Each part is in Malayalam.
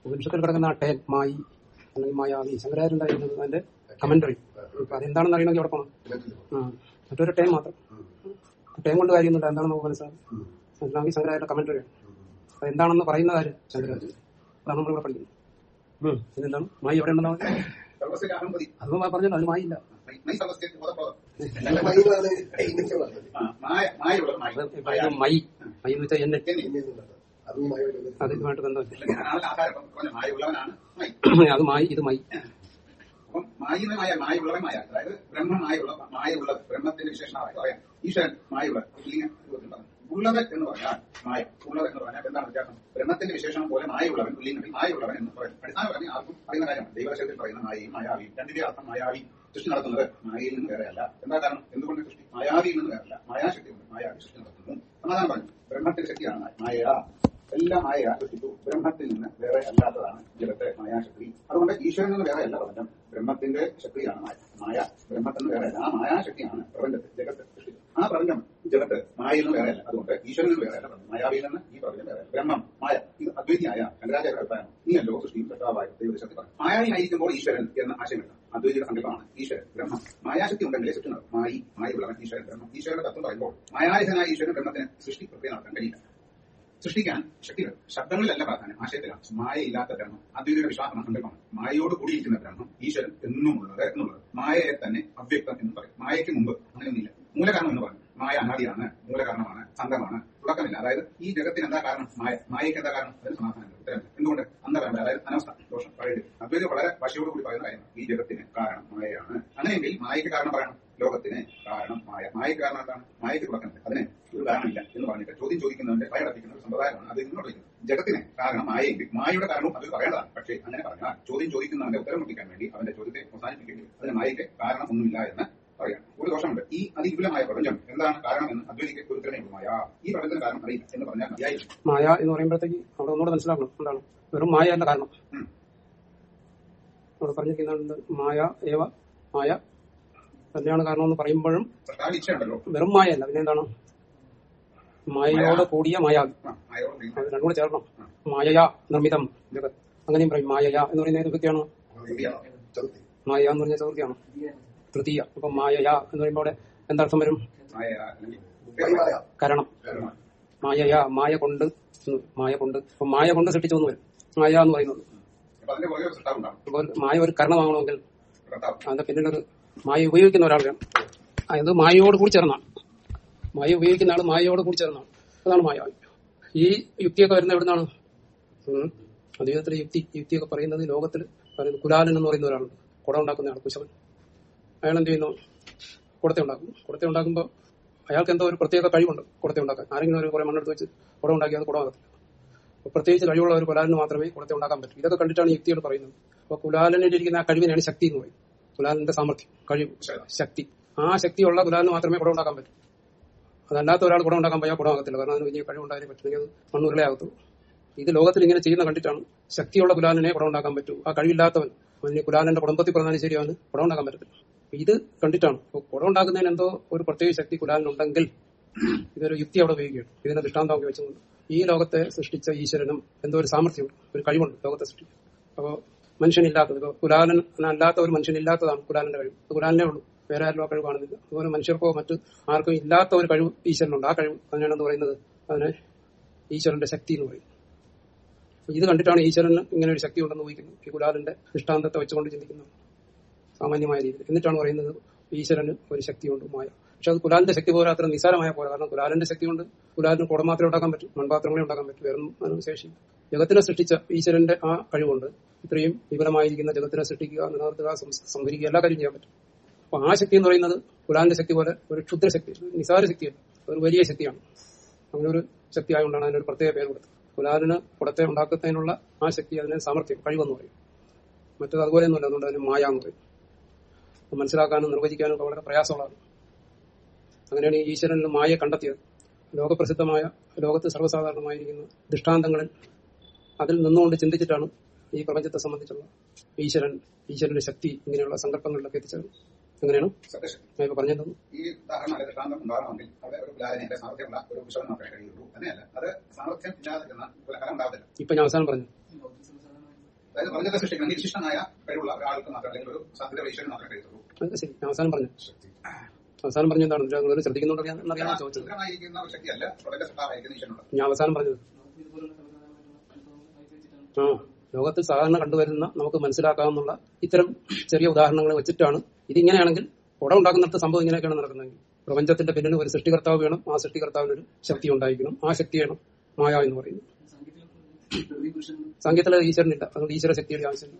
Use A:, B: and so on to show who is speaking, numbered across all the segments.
A: ഉപനിഷത്തിൽ കിടക്കുന്ന ആ ടേൻ മായി അല്ലെങ്കിൽ മായാവി ശങ്കരാചാര്യ എഴുതുന്നത് അതിന്റെ കമന്ററി അപ്പൊ അതെന്താണെന്ന് അറിയണമെങ്കിൽ അവിടെ പോകണം ആ മറ്റൊരു ടേം മാത്രം ടേം കൊണ്ട് കാര്യമൊന്നുമില്ല എന്താണെന്ന് നമുക്ക് മനസ്സിലാവും മനസ്സിലാക്കി ശങ്കരാചാര്യ കമന്ററി അത് എന്താണെന്ന് പറയുന്ന കാര്യം ശങ്കരാചാര്യ അതാണ് നമ്മളിവിടെ പഠിക്കുന്നത് ഉം. പിന്നെന്താണ് മായി എവിടെ ഉണ്ടെന്നാ പറഞ്ഞത്?
B: സർവസ്യ അഹംപതി
A: അത് പറഞ്ഞല്ലോ അത് മായില്ല
B: മൈ സർവസ്യ ബോധപ്രദം
C: മയിലാണ് ഇന്നത്തെ പറഞ്ഞത്
B: ആ, മായ മായുള്ളത് മായ
A: അത് ഇപ്പൊ ഇത് മൈ മൈ എന്ന് വെച്ചാൽ എന്നെ
B: എന്നെ
C: ഇന്നത്തെ അതും മയമില്ല
A: അത് ഇതുമായിട്ട് ബന്ധമില്ല
B: ഇല്ല, ഞാനാണല്ലോ ആധാരം ഇപ്പം പറഞ്ഞ മായുള്ളവനാണ് മൈ
A: അത് മായി ഇത് മൈ
B: അപ്പം മായുന്ന മായ മായുള്ളവൻ മായ അതായത് ബ്രഹ്മം മായുള്ള മായുള്ളത് ബ്രഹ്മത്തിന്റെ വിശേഷണമായി പറയാം ഈശ്വരൻ മായുള്ള ലിംഗ രൂപത്തിൽ പറഞ്ഞു ഉള്ളത് എന്ന് പറഞ്ഞാൽ മായ ഉള്ളത് എന്ന് പറഞ്ഞാൽ എന്താണ് വ്യത്യാസം ബ്രഹ്മത്തിന്റെ വിശേഷണം പോലെ മായുള്ളവൻ ലിംഗത്തിൽ മായുള്ളവൻ എന്ന് പറയും അടിസ്ഥാനപരമായി ആർക്കും അറിയുന്ന കാര്യമാണ് ദൈവശത്തിൽ പറയുന്ന മായയും മായാവിയും രണ്ടിന്റെ അർത്ഥം മായാവി സൃഷ്ടി നടത്തുന്നത് മായയിൽ നിന്ന് വേറെയല്ല എന്താ കാരണം എന്തുകൊണ്ട് സൃഷ്ടി മായാവിയിൽ നിന്ന് വേറെയല്ല മായാശക്തി കൊണ്ട് മായാവി സൃഷ്ടി നടത്തുന്നു സമാധാനം പറഞ്ഞു ബ്രഹ്മത്തിന്റെ ശക്തിയാണ് മായ എല്ലാം മായ സൃഷ്ടിച്ചു ബ്രഹ്മത്തിൽ നിന്ന് വേറെ അല്ലാത്തതാണ് ജഗത്ത് മായാശക്തി അതുകൊണ്ട് ഈശ്വരൻ നിന്ന് വേറെ അല്ല പ്രപഞ്ചം ബ്രഹ്മത്തിന്റെ ശക്തിയാണ് മായ മായ ബ്രഹ്മത്തിൽ നിന്ന് വേറെ അല്ല ആ മായാശക്തിയാണ് പ്രപഞ്ചത്തെ ജഗത്ത് സൃഷ്ടിച്ചത് ആ പ്രപഞ്ചം ജഗത്ത് മായയിൽ നിന്ന് വേറെ അല്ല അതുകൊണ്ട് ഈശ്വരൻ നിന്ന് വേറെ അല്ല പ്രപഞ്ചം മായാവിയിൽ നിന്ന് ഈ പ്രപഞ്ചം വേറെ അല്ല. ബ്രഹ്മം മായ ഇത് അദ്വൈതിയായ ശങ്കരാചാര്യ അഭിപ്രായം നീയല്ലോ സൃഷ്ടിയും സൃഷ്ടാവായ ദൈവശക്തി പറഞ്ഞു മായാവിയായിരിക്കുമ്പോൾ ഈശ്വരൻ എന്ന ആശയമില്ല അദ്വൈതിയുടെ സങ്കല്പമാണ് ഈശ്വരൻ ബ്രഹ്മം മായാശക്തി ഉണ്ടെങ്കിലേ സൃഷ്ടി നടക്കും മായി മായുള്ളവൻ ഈശ്വരൻ ബ്രഹ്മം ഈശ്വരന്റെ തത്വം പറയുമ്പോൾ മായായുധനായ ഈശ്വരൻ ബ്രഹ്മത്തിന് സൃഷ്ടി പ്രക്രിയ നടത്താൻ കഴിയില്ല സൃഷ്ടിക്കാൻ ശക്തികൾ ശബ്ദങ്ങളിലല്ല പ്രാധാന്യം ആശയത്തിലാണ് മായയില്ലാത്ത ബ്രഹ്മം അദ്വൈതയുടെ വിശ്വാസം സങ്കല്പമാണ് മായയോട് കൂടിയിരിക്കുന്ന ബ്രഹ്മം ഈശ്വരൻ എന്നുമുള്ളത് എന്നുള്ളത് മായയെ തന്നെ അവ്യക്തം എന്ന് പറയും മായയ്ക്ക് മുമ്പ് അങ്ങനെയൊന്നുമില്ല മൂലകാരണം എന്ന് പറഞ്ഞു മായ അനാദിയാണ് മൂലകാരണമാണ് സംഘമാണ് തുടക്കമില്ല അതായത് ഈ ജഗത്തിന് എന്താ കാരണം മായ മായയ്ക്ക് എന്താ കാരണം അതിന് സമാധാനം ഉത്തരമില്ല എന്തുകൊണ്ട് അന്ധപരമ്പര അതായത് അനവസ്ഥ ദോഷം പഴയത് അദ്വൈതം വളരെ വശയോട് കൂടി പറയുന്ന കാര്യമാണ് ഈ ജഗത്തിന് കാരണം മായയാണ് അങ്ങനെയെങ്കിൽ മായയ്ക്ക് കാരണം പറയണം ലോകത്തിന് കാരണം മായ മായയ്ക്ക് കാരണം എന്താണ് മായയ്ക്ക് തുടക്കമില്ല അതിന് ഒരു കാരണമില്ല എന്ന് പറഞ്ഞിട്ട് ചോദ്യം ചോദിക്കുന്നവന്റെ ഭയടപ്പിക്കുന്ന ഒരു സമ്പ്രദായമാണ് അത് ഇങ്ങോട്ട് വിളിക്കുന്നത് ജഗത്തിന് കാരണം മായയെങ്കിൽ മായയുടെ കാരണവും അത് പറയേണ്ടതാണ് പക്ഷേ അങ്ങനെ പറഞ്ഞാൽ ചോദ്യം ചോദിക്കുന്നവന്റെ ഉത്തരം മുട്ടിക്കാൻ വേണ്ടി അവന്റെ ചോദ്യത്തെ അവസാനിപ്പിക്കേണ്ടി വരും അതിന് മായയ്ക്ക് കാരണം ഒന്നുമില്ല എന്ന് പറയാം ഒരു ദോഷമുണ്ട് ഈ അതിവിപുലമായ പ്രപഞ്ചം എന്താണ് കാരണം എന്ന് അദ്വൈതിക്ക് ഒരു ഉത്തരമേ ഉള്ളൂ മായ ഈ പ്രപഞ്ചത്തിന് കാരണം അറിയില്ല എന്ന് പറഞ്ഞാൽ മതിയായിരിക്കും
A: മായ എന്ന് പറയുമ്പോഴത്തേക്ക് അവിടെ ഒന്നുകൂടെ മനസ്സിലാക്കണം എന്താണ് വെറും മായ അല്ല കാരണം
B: ഉം.
A: അവിടെ പറഞ്ഞിരിക്കുന്നുണ്ട് മായ ഏവ മായ തന്നെയാണ് കാരണം എന്ന് പറയുമ്പോഴും
B: സർക്കാർ ഇച്ഛയുണ്ടല്ലോ
A: വെറും മായ അല്ല പിന്നെ എന്താണ് മായയോട് കൂടിയ മായാവി
B: ആ, മായയോട്
A: അത്
B: നീങ്ങുന്നത്
A: രണ്ടും കൂടെ ചേർക്കണം മായയാ നിർമ്മിതം ജഗത് അങ്ങനെയും പറയും മായയാ എന്ന് പറയുന്ന ഏത് വ്യക്തിയാണ്
B: ശരിയാണ്.
C: ചതുർത്ഥി
A: മായ എന്ന് പറഞ്ഞ ചതുർത്ഥിയാണ് തൃതീയ അപ്പൊ മായയാ എന്ന് പറയുമ്പോൾ അവിടെ എന്താർത്ഥം വരും
B: മായ അല്ലെങ്കിൽ
C: മയമായ
A: കരണം
B: കാരണം.
A: മായയാ മായ കൊണ്ട് എന്ന് മായ കൊണ്ട് അപ്പൊ മായ കൊണ്ട് സൃഷ്ടിച്ചു എന്ന് വരും മായ എന്ന് പറയുന്നത്
B: അപ്പൊ അതിന്റെ പുറകെ ഒരു സൃഷ്ടാവ് ഉണ്ടാവും
A: അപ്പോൾ മായ ഒരു കരണമാകണമെങ്കിൽ
B: കർത്താവ്
A: അതിന്റെ പിന്നിലൊരു മായ ഉപയോഗിക്കുന്ന ഒരാൾ വേണം അത് മായയോട് കൂടി ചേർന്നാണ് മായ ഉപയോഗിക്കുന്ന ആൾ മായയോട് കൂടി ചേർന്നാണ് അതാണ് മായ ഈ യുക്തിയൊക്കെ വരുന്ന എവിടുന്നാണ് ഉം. അദ്വൈതത്തിലെ യുക്തി ഈ യുക്തിയൊക്കെ പറയുന്നത് ലോകത്തിൽ പറയുന്നത് കുലാലൻ എന്ന് പറയുന്ന ഒരാളുണ്ട് കുട ഉണ്ടാക്കുന്ന ആൾ കുശവൻ അയാൾ എന്ത് ചെയ്യുന്നു കുടത്തെ ഉണ്ടാക്കും കുടത്തെ ഉണ്ടാക്കുമ്പോൾ അയാൾക്ക് എന്തോ ഒരു പ്രത്യേക കഴിവുണ്ട് കുടത്തെ ഉണ്ടാക്കാൻ ആരെങ്കിലും ഒരു കുറെ മണ്ണെടുത്ത് വെച്ച് കുട ഉണ്ടാക്കി അത് കുടമാകത്തില്ല അപ്പൊ പ്രത്യേകിച്ച് കഴിവുള്ള ഒരു കുലാലിന് മാത്രമേ കുടത്തെ ഉണ്ടാക്കാൻ പറ്റൂ ഇതൊക്കെ കണ്ടിട്ടാണ് ഈ യുക്തികൾ പറയുന്നത് അപ്പൊ കുലാലനിലിരിക്കുന്ന ആ കഴിവിനെയാണ് ശക്തി എന്ന് പറയും കുലാലിന്റെ സാമർഥ്യം കഴിവ് ശക്തി ആ ശക്തിയുള്ള കുലാലിന് മാത്രമേ കുടം ഉണ്ടാക്കാൻ പറ്റൂ അതല്ലാത്ത ഒരാൾ കുടം ഉണ്ടാക്കാൻ പോയാൽ കുടമാകത്തില്ല കാരണം അതിന് വലിയ കഴിവുണ്ടായാലേ പറ്റുമെങ്കിൽ അത് മണ്ണുരുളേ ആകത്തുള്ളൂ ഇത് ലോകത്തിൽ ഇങ്ങനെ ചെയ്യുന്ന കണ്ടിട്ടാണ് ശക്തിയുള്ള കുലാലിനെ കുടം ഉണ്ടാക്കാൻ പറ്റൂ ആ കഴിവില്ലാത്തവൻ അവന് കുലാലന്റെ കുടുംബത്തിൽ പറഞ്ഞാലും ശരി അവന് കുടം ഉണ്ടാക്കാൻ പറ്റത്തില്ല അപ്പൊ ഇത് കണ്ടിട്ടാണ് അപ്പൊ കുടം ഉണ്ടാക്കുന്നതിന് എന്തോ ഒരു പ്രത്യേക ശക്തി കുലാലിനുണ്ടെങ്കിൽ ഇതൊരു യുക്തി അവിടെ ഉപയോഗിക്കുകയാണ് ഇതിനെ ദൃഷ്ടാന്തമാക്കി വെച്ചുകൊണ്ട് ഈ ലോകത്തെ സൃഷ്ടിച്ച ഈശ്വരനും എന്തോ ഒരു സാമർഥ്യമുണ്ട് ഒരു കഴിവുണ്ട് ലോകത്തെ സൃഷ്ടിക്കാൻ അപ്പോൾ മനുഷ്യനില്ലാത്തത് ഇപ്പൊ കുലാലൻ അല്ലാത്ത ഒരു മനുഷ്യനില്ലാത്തതാണ് കുലാലന്റെ കഴിവ് അത് കുലാലിനെ ഉള്ളൂ വേറെ ആരും ആ കഴിവ് കാണുന്നില്ല അതുപോലെ മനുഷ്യർക്കോ മറ്റ് ആർക്കും ഇല്ലാത്ത ഒരു കഴിവ് ഈശ്വരനുണ്ട് ആ കഴിവ് അതിനാണ് എന്ത് പറയുന്നത് അതിനെ ഈശ്വരന്റെ ശക്തി എന്ന് പറയും അപ്പൊ ഇത് കണ്ടിട്ടാണ് ഈശ്വരന് ഇങ്ങനെ ഒരു ശക്തി ഉണ്ടെന്ന് ഊഹിക്കുന്നത് ഈ കുലാലിന്റെ ദൃഷ്ടാന്തത്തെ വെച്ചുകൊണ്ട് ചിന്തിക്കുന്നത് സാമാന്യമായ രീതിയിൽ എന്നിട്ടാണ് പറയുന്നത് ഈശ്വരന് ഒരു ശക്തിയുണ്ട് മായ പക്ഷെ അത് കുലാലിന്റെ ശക്തി പോലെ അത്ര നിസ്സാരമായ പോലെ കാരണം കുലാലിന്റെ ശക്തി കൊണ്ട് കുലാലിന് കുടം മാത്രമേ ഉണ്ടാക്കാൻ പറ്റും മൺപാത്രങ്ങളെ ഉണ്ടാക്കാൻ പറ്റും വേറെ അതിന് ശേഷിയില്ല ജഗത്തിനെ സൃഷ്ടിച്ച ഈശ്വരന്റെ ആ കഴിവുണ്ട് ഇത്രയും വിപുലമായിരിക്കുന്ന ജഗത്തിനെ സൃഷ്ടിക്കുക നിലനിർത്തുക സം- സംഭരിക്കുക എല്ലാ കാര്യം ചെയ്യാൻ പറ്റും അപ്പൊ ആ ശക്തി എന്ന് പറയുന്നത് കുലാലിന്റെ ശക്തി പോലെ ഒരു ക്ഷുദ്രശക്തി നിസാര ശക്തിയല്ല ഒരു വലിയ ശക്തിയാണ് അങ്ങനെ ഒരു ശക്തി ആയതുകൊണ്ടാണ് അതിനൊരു പ്രത്യേക പേര് കൊടുത്തത് കുലാലിന് കുടത്തെ ഉണ്ടാക്കുന്നതിനുള്ള ആ ശക്തി അതിനെ സാമർഥ്യം കഴിവെന്ന് പറയും മറ്റത് അതുപോലെയൊന്നുമല്ല അതുകൊണ്ട് അതിന് മായ എന്ന് പറയും അത് മനസ്സിലാക്കാനും നിർവചിക്കാനും ഒക്കെ വളരെ പ്രയാസമുള്ളതാണ് അങ്ങനെയാണ് ഈ ഈശ്വരനിൽ മായ കണ്ടെത്തിയത് ലോകപ്രസിദ്ധമായ ലോകത്ത് സർവ്വസാധാരണമായിരിക്കുന്ന ദൃഷ്ടാന്തങ്ങളിൽ അതിൽ നിന്നുകൊണ്ട് ചിന്തിച്ചിട്ടാണ് ഈ പ്രപഞ്ചത്തെ സംബന്ധിച്ചുള്ള ഈശ്വരൻ ഈശ്വരന്റെ ശക്തി ഇങ്ങനെയുള്ള സങ്കല്പങ്ങളിലൊക്കെ എത്തിച്ചേർന്നത് എങ്ങനെയാണ്
B: സത്യശക്തി
A: ഞാൻ ഇപ്പൊ പറഞ്ഞത്
B: ഈ ഉദാഹരണം അല്ലെങ്കിൽ ദൃഷ്ടാന്തം ഉണ്ടാകണമെങ്കിൽ അവിടെ ഒരു കുലാലിനെ സാമർത്ഥ്യമുള്ള ഒരു വിഷയം മാത്രമേ കഴിയുള്ളൂ അങ്ങനെയല്ല അത് സാമർത്ഥ്യം ഇല്ലാതിരുന്ന കുലകലം ഉണ്ടാകത്തില്ല
A: ഇപ്പൊ ഞാൻ അവസാനം പറഞ്ഞു
B: അതായത് പ്രപഞ്ചത്തെ സൃഷ്ടിക്കണം വിശിഷ്ടമായ കഴിവുള്ള ഒരാൾക്ക് മാത്രം അല്ലെങ്കിൽ ഒരു സാധ്യത ഈശ്വരൻ മാത്രമേ കഴിയത്തുള്ളൂ
A: അതൊക്കെ ശരി ഞാൻ അവസാനം പറഞ്ഞു അവസാനം പറഞ്ഞു എന്താണ് നിങ്ങൾ ശ്രദ്ധിക്കുന്നുണ്ടോ എന്നറിയാൻ ചോദിച്ചത്
B: സ്ഥിരമായിരിക്കുന്ന ഒരു ശക്തിയല്ല പ്രപഞ്ച സൃഷ്ടാവായിരിക്കുന്ന ഈശ്വരനുണ്ട്
A: ഞാൻ അവസാനം പറഞ്ഞത് ആ ലോകത്തിൽ സാധാരണ കണ്ടുവരുന്ന നമുക്ക് മനസ്സിലാക്കാവുന്ന ഇത്തരം ചെറിയ ഉദാഹരണങ്ങൾ വെച്ചിട്ടാണ് ഇതിങ്ങനെയാണെങ്കിൽ കുടം ഉണ്ടാക്കുന്നിടത്ത് സംഭവം ഇങ്ങനെയൊക്കെയാണ് നടക്കുന്നതെങ്കിൽ പ്രപഞ്ചത്തിന്റെ പിന്നിൽ ഒരു സൃഷ്ടികർത്താവ് വേണം ആ സൃഷ്ടികർത്താവിന് ഒരു ശക്തി ഉണ്ടായിരിക്കണം ആ ശക്തിയാണ് മായ എന്ന് പറയുന്നത് സംഗീതത്തിലെ ഈശ്വരനില്ല അതുകൊണ്ട് ഈശ്വര ശക്തിയുടെ ആവശ്യമില്ല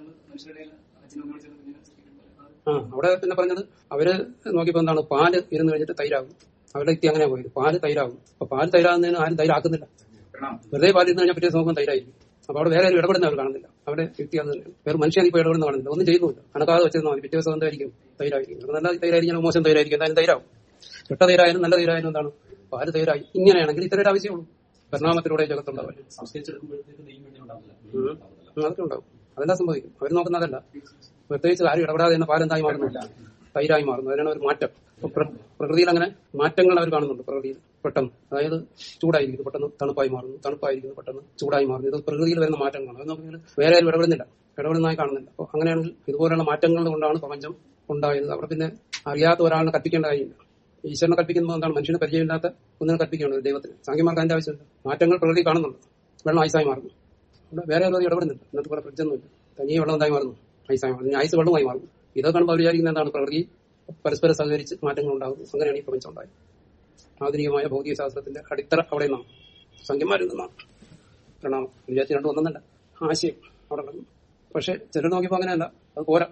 A: ആ അവിടെ പിന്നെ പറഞ്ഞത് അവര് നോക്കിയപ്പോ എന്താണ് പാല് ഇരുന്ന് കഴിഞ്ഞിട്ട് തൈരാകും അവരുടെ വ്യക്തി അങ്ങനെ പോയത് പാല് തൈരാകും അപ്പൊ പാല് തൈരാകുന്നതിന് ആരും തൈരാക്കുന്നില്ല
B: പ്രണാമം
A: വെറുതെ പാല് ഇരുന്ന് കഴിഞ്ഞാൽ പിറ്റേ നോക്കുമ്പോൾ തൈരായിരിക്കും അപ്പൊ അവിടെ വേറെ ആരും ഇടപെടുന്ന അവർ കാണുന്നില്ല അവിടെ വ്യക്തി അത് തന്നെയാണ് വേറെ മനുഷ്യൻ ഇപ്പോൾ ഇടപെടുന്ന കാണുന്നില്ല ഒന്നും ചെയ്യുന്നില്ല അനക്കാതെ വെച്ചിരുന്നാൽ മതി പിറ്റേ ദിവസം എന്തായിരിക്കും തൈരായിരിക്കും ചിലപ്പോൾ നല്ല തൈരായിരിക്കും മോശം തൈരായിരിക്കും എന്തായാലും തൈരാവും കെട്ട തൈരായാലും നല്ല തൈരായാലും എന്താണ് പാല് തൈരായി ഇങ്ങനെയാണെങ്കിൽ ഇത്ര ഒരു ആവശ്യമുള്ളൂ പരിണാമത്തിലൂടെ ജഗത്തുണ്ടാവില്ല
D: സംസ്കരിച്ചെടുക്കുമ്പോഴത്തേക്ക് നെയ്യും വേണ്ടി ഉണ്ടാവില്ല
A: ഉം. അതൊക്കെ ഉണ്ടാവും അതെല്ലാം സംഭവിക്കും അവർ നോക്കുന്നതല്ല പ്രത്യേകിച്ച് ആരും ഇടപെടാതെ തന്നെ പാലെന്തായി മാറുന്നു തൈരായി മാറുന്നു അതിനാണ് ഒരു മാറ്റം ഇപ്പൊ പ്ര- പ്രകൃതിയിൽ അങ്ങനെ മാറ്റങ്ങൾ അവർ കാണുന്നുണ്ട് പ്രകൃതിയിൽ പെട്ടെന്ന് അതായത് ചൂടായിരിക്കുന്നു പെട്ടെന്ന് തണുപ്പായി മാറുന്നു തണുപ്പായിരിക്കുന്നു പെട്ടെന്ന് ചൂടായി മാറുന്നു ഇത് പ്രകൃതിയിൽ വരുന്ന മാറ്റങ്ങളാണ് അത് നോക്കിയാൽ വേറെ ആരും ഇടപെടുന്നില്ല ഇടപെടുന്നതായി കാണുന്നില്ല അപ്പോൾ അങ്ങനെയാണെങ്കിൽ ഇതുപോലെയുള്ള മാറ്റങ്ങൾ കൊണ്ടാണ് പ്രപഞ്ചം ഉണ്ടായത് അവിടെ പിന്നെ അറിയാത്ത ഒരാളിനെ കൽപ്പിക്കേണ്ട കാര്യമില്ല ഈശ്വരനെ കൽപ്പിക്കുമ്പോൾ എന്താണ് മനുഷ്യന് പരിചയമില്ലാത്ത ഒന്നിനെ കൽപ്പിക്കുകയാണ് ദൈവത്തിന് സാങ്കേമാർക്ക് അതിന്റെ ആവശ്യമില്ല മാറ്റങ്ങൾ പ്രകൃതി കാണുന്നുണ്ട് വെള്ളം ഐസായി മാറുന്നു അവിടെ വേറെ ആരും ഇടപെടുന്നില്ല ഇന്നത്തെ കൂടെ ഫ്രിഡ്ജൊന്നുമില്ല തനിയെ വെള്ളം എന്തായി മാറുന്നു ഐസായി മാറുന്നു ഇനി ഐസ് വെള്ളമായി മാറുന്നു ഇതൊക്കെ കാണുമ്പോൾ അവർ വിചാരിക്കുന്നത് എന്താണ് പ്രകൃതി പരസ്പരം സഹകരിച്ച് മാറ്റങ്ങൾ ഉണ്ടാകുന്നു അങ്ങനെയാണ് ഈ പ്രപഞ്ചം ഉണ്ടായത് ആധുനികമായ ഭൗതിക ശാസ്ത്രത്തിന്റെ അടിത്തറ അവിടെ നിന്നാണ് സംഖ്യന്മാരിൽ നിന്നാണ് പ്രണാമം വിചാരിച്ച് രണ്ടും ഒന്നല്ല ആശയം അവിടെ കിടന്നു പക്ഷെ ചിലർ നോക്കിയപ്പോൾ അങ്ങനെയല്ല അത് പോരാ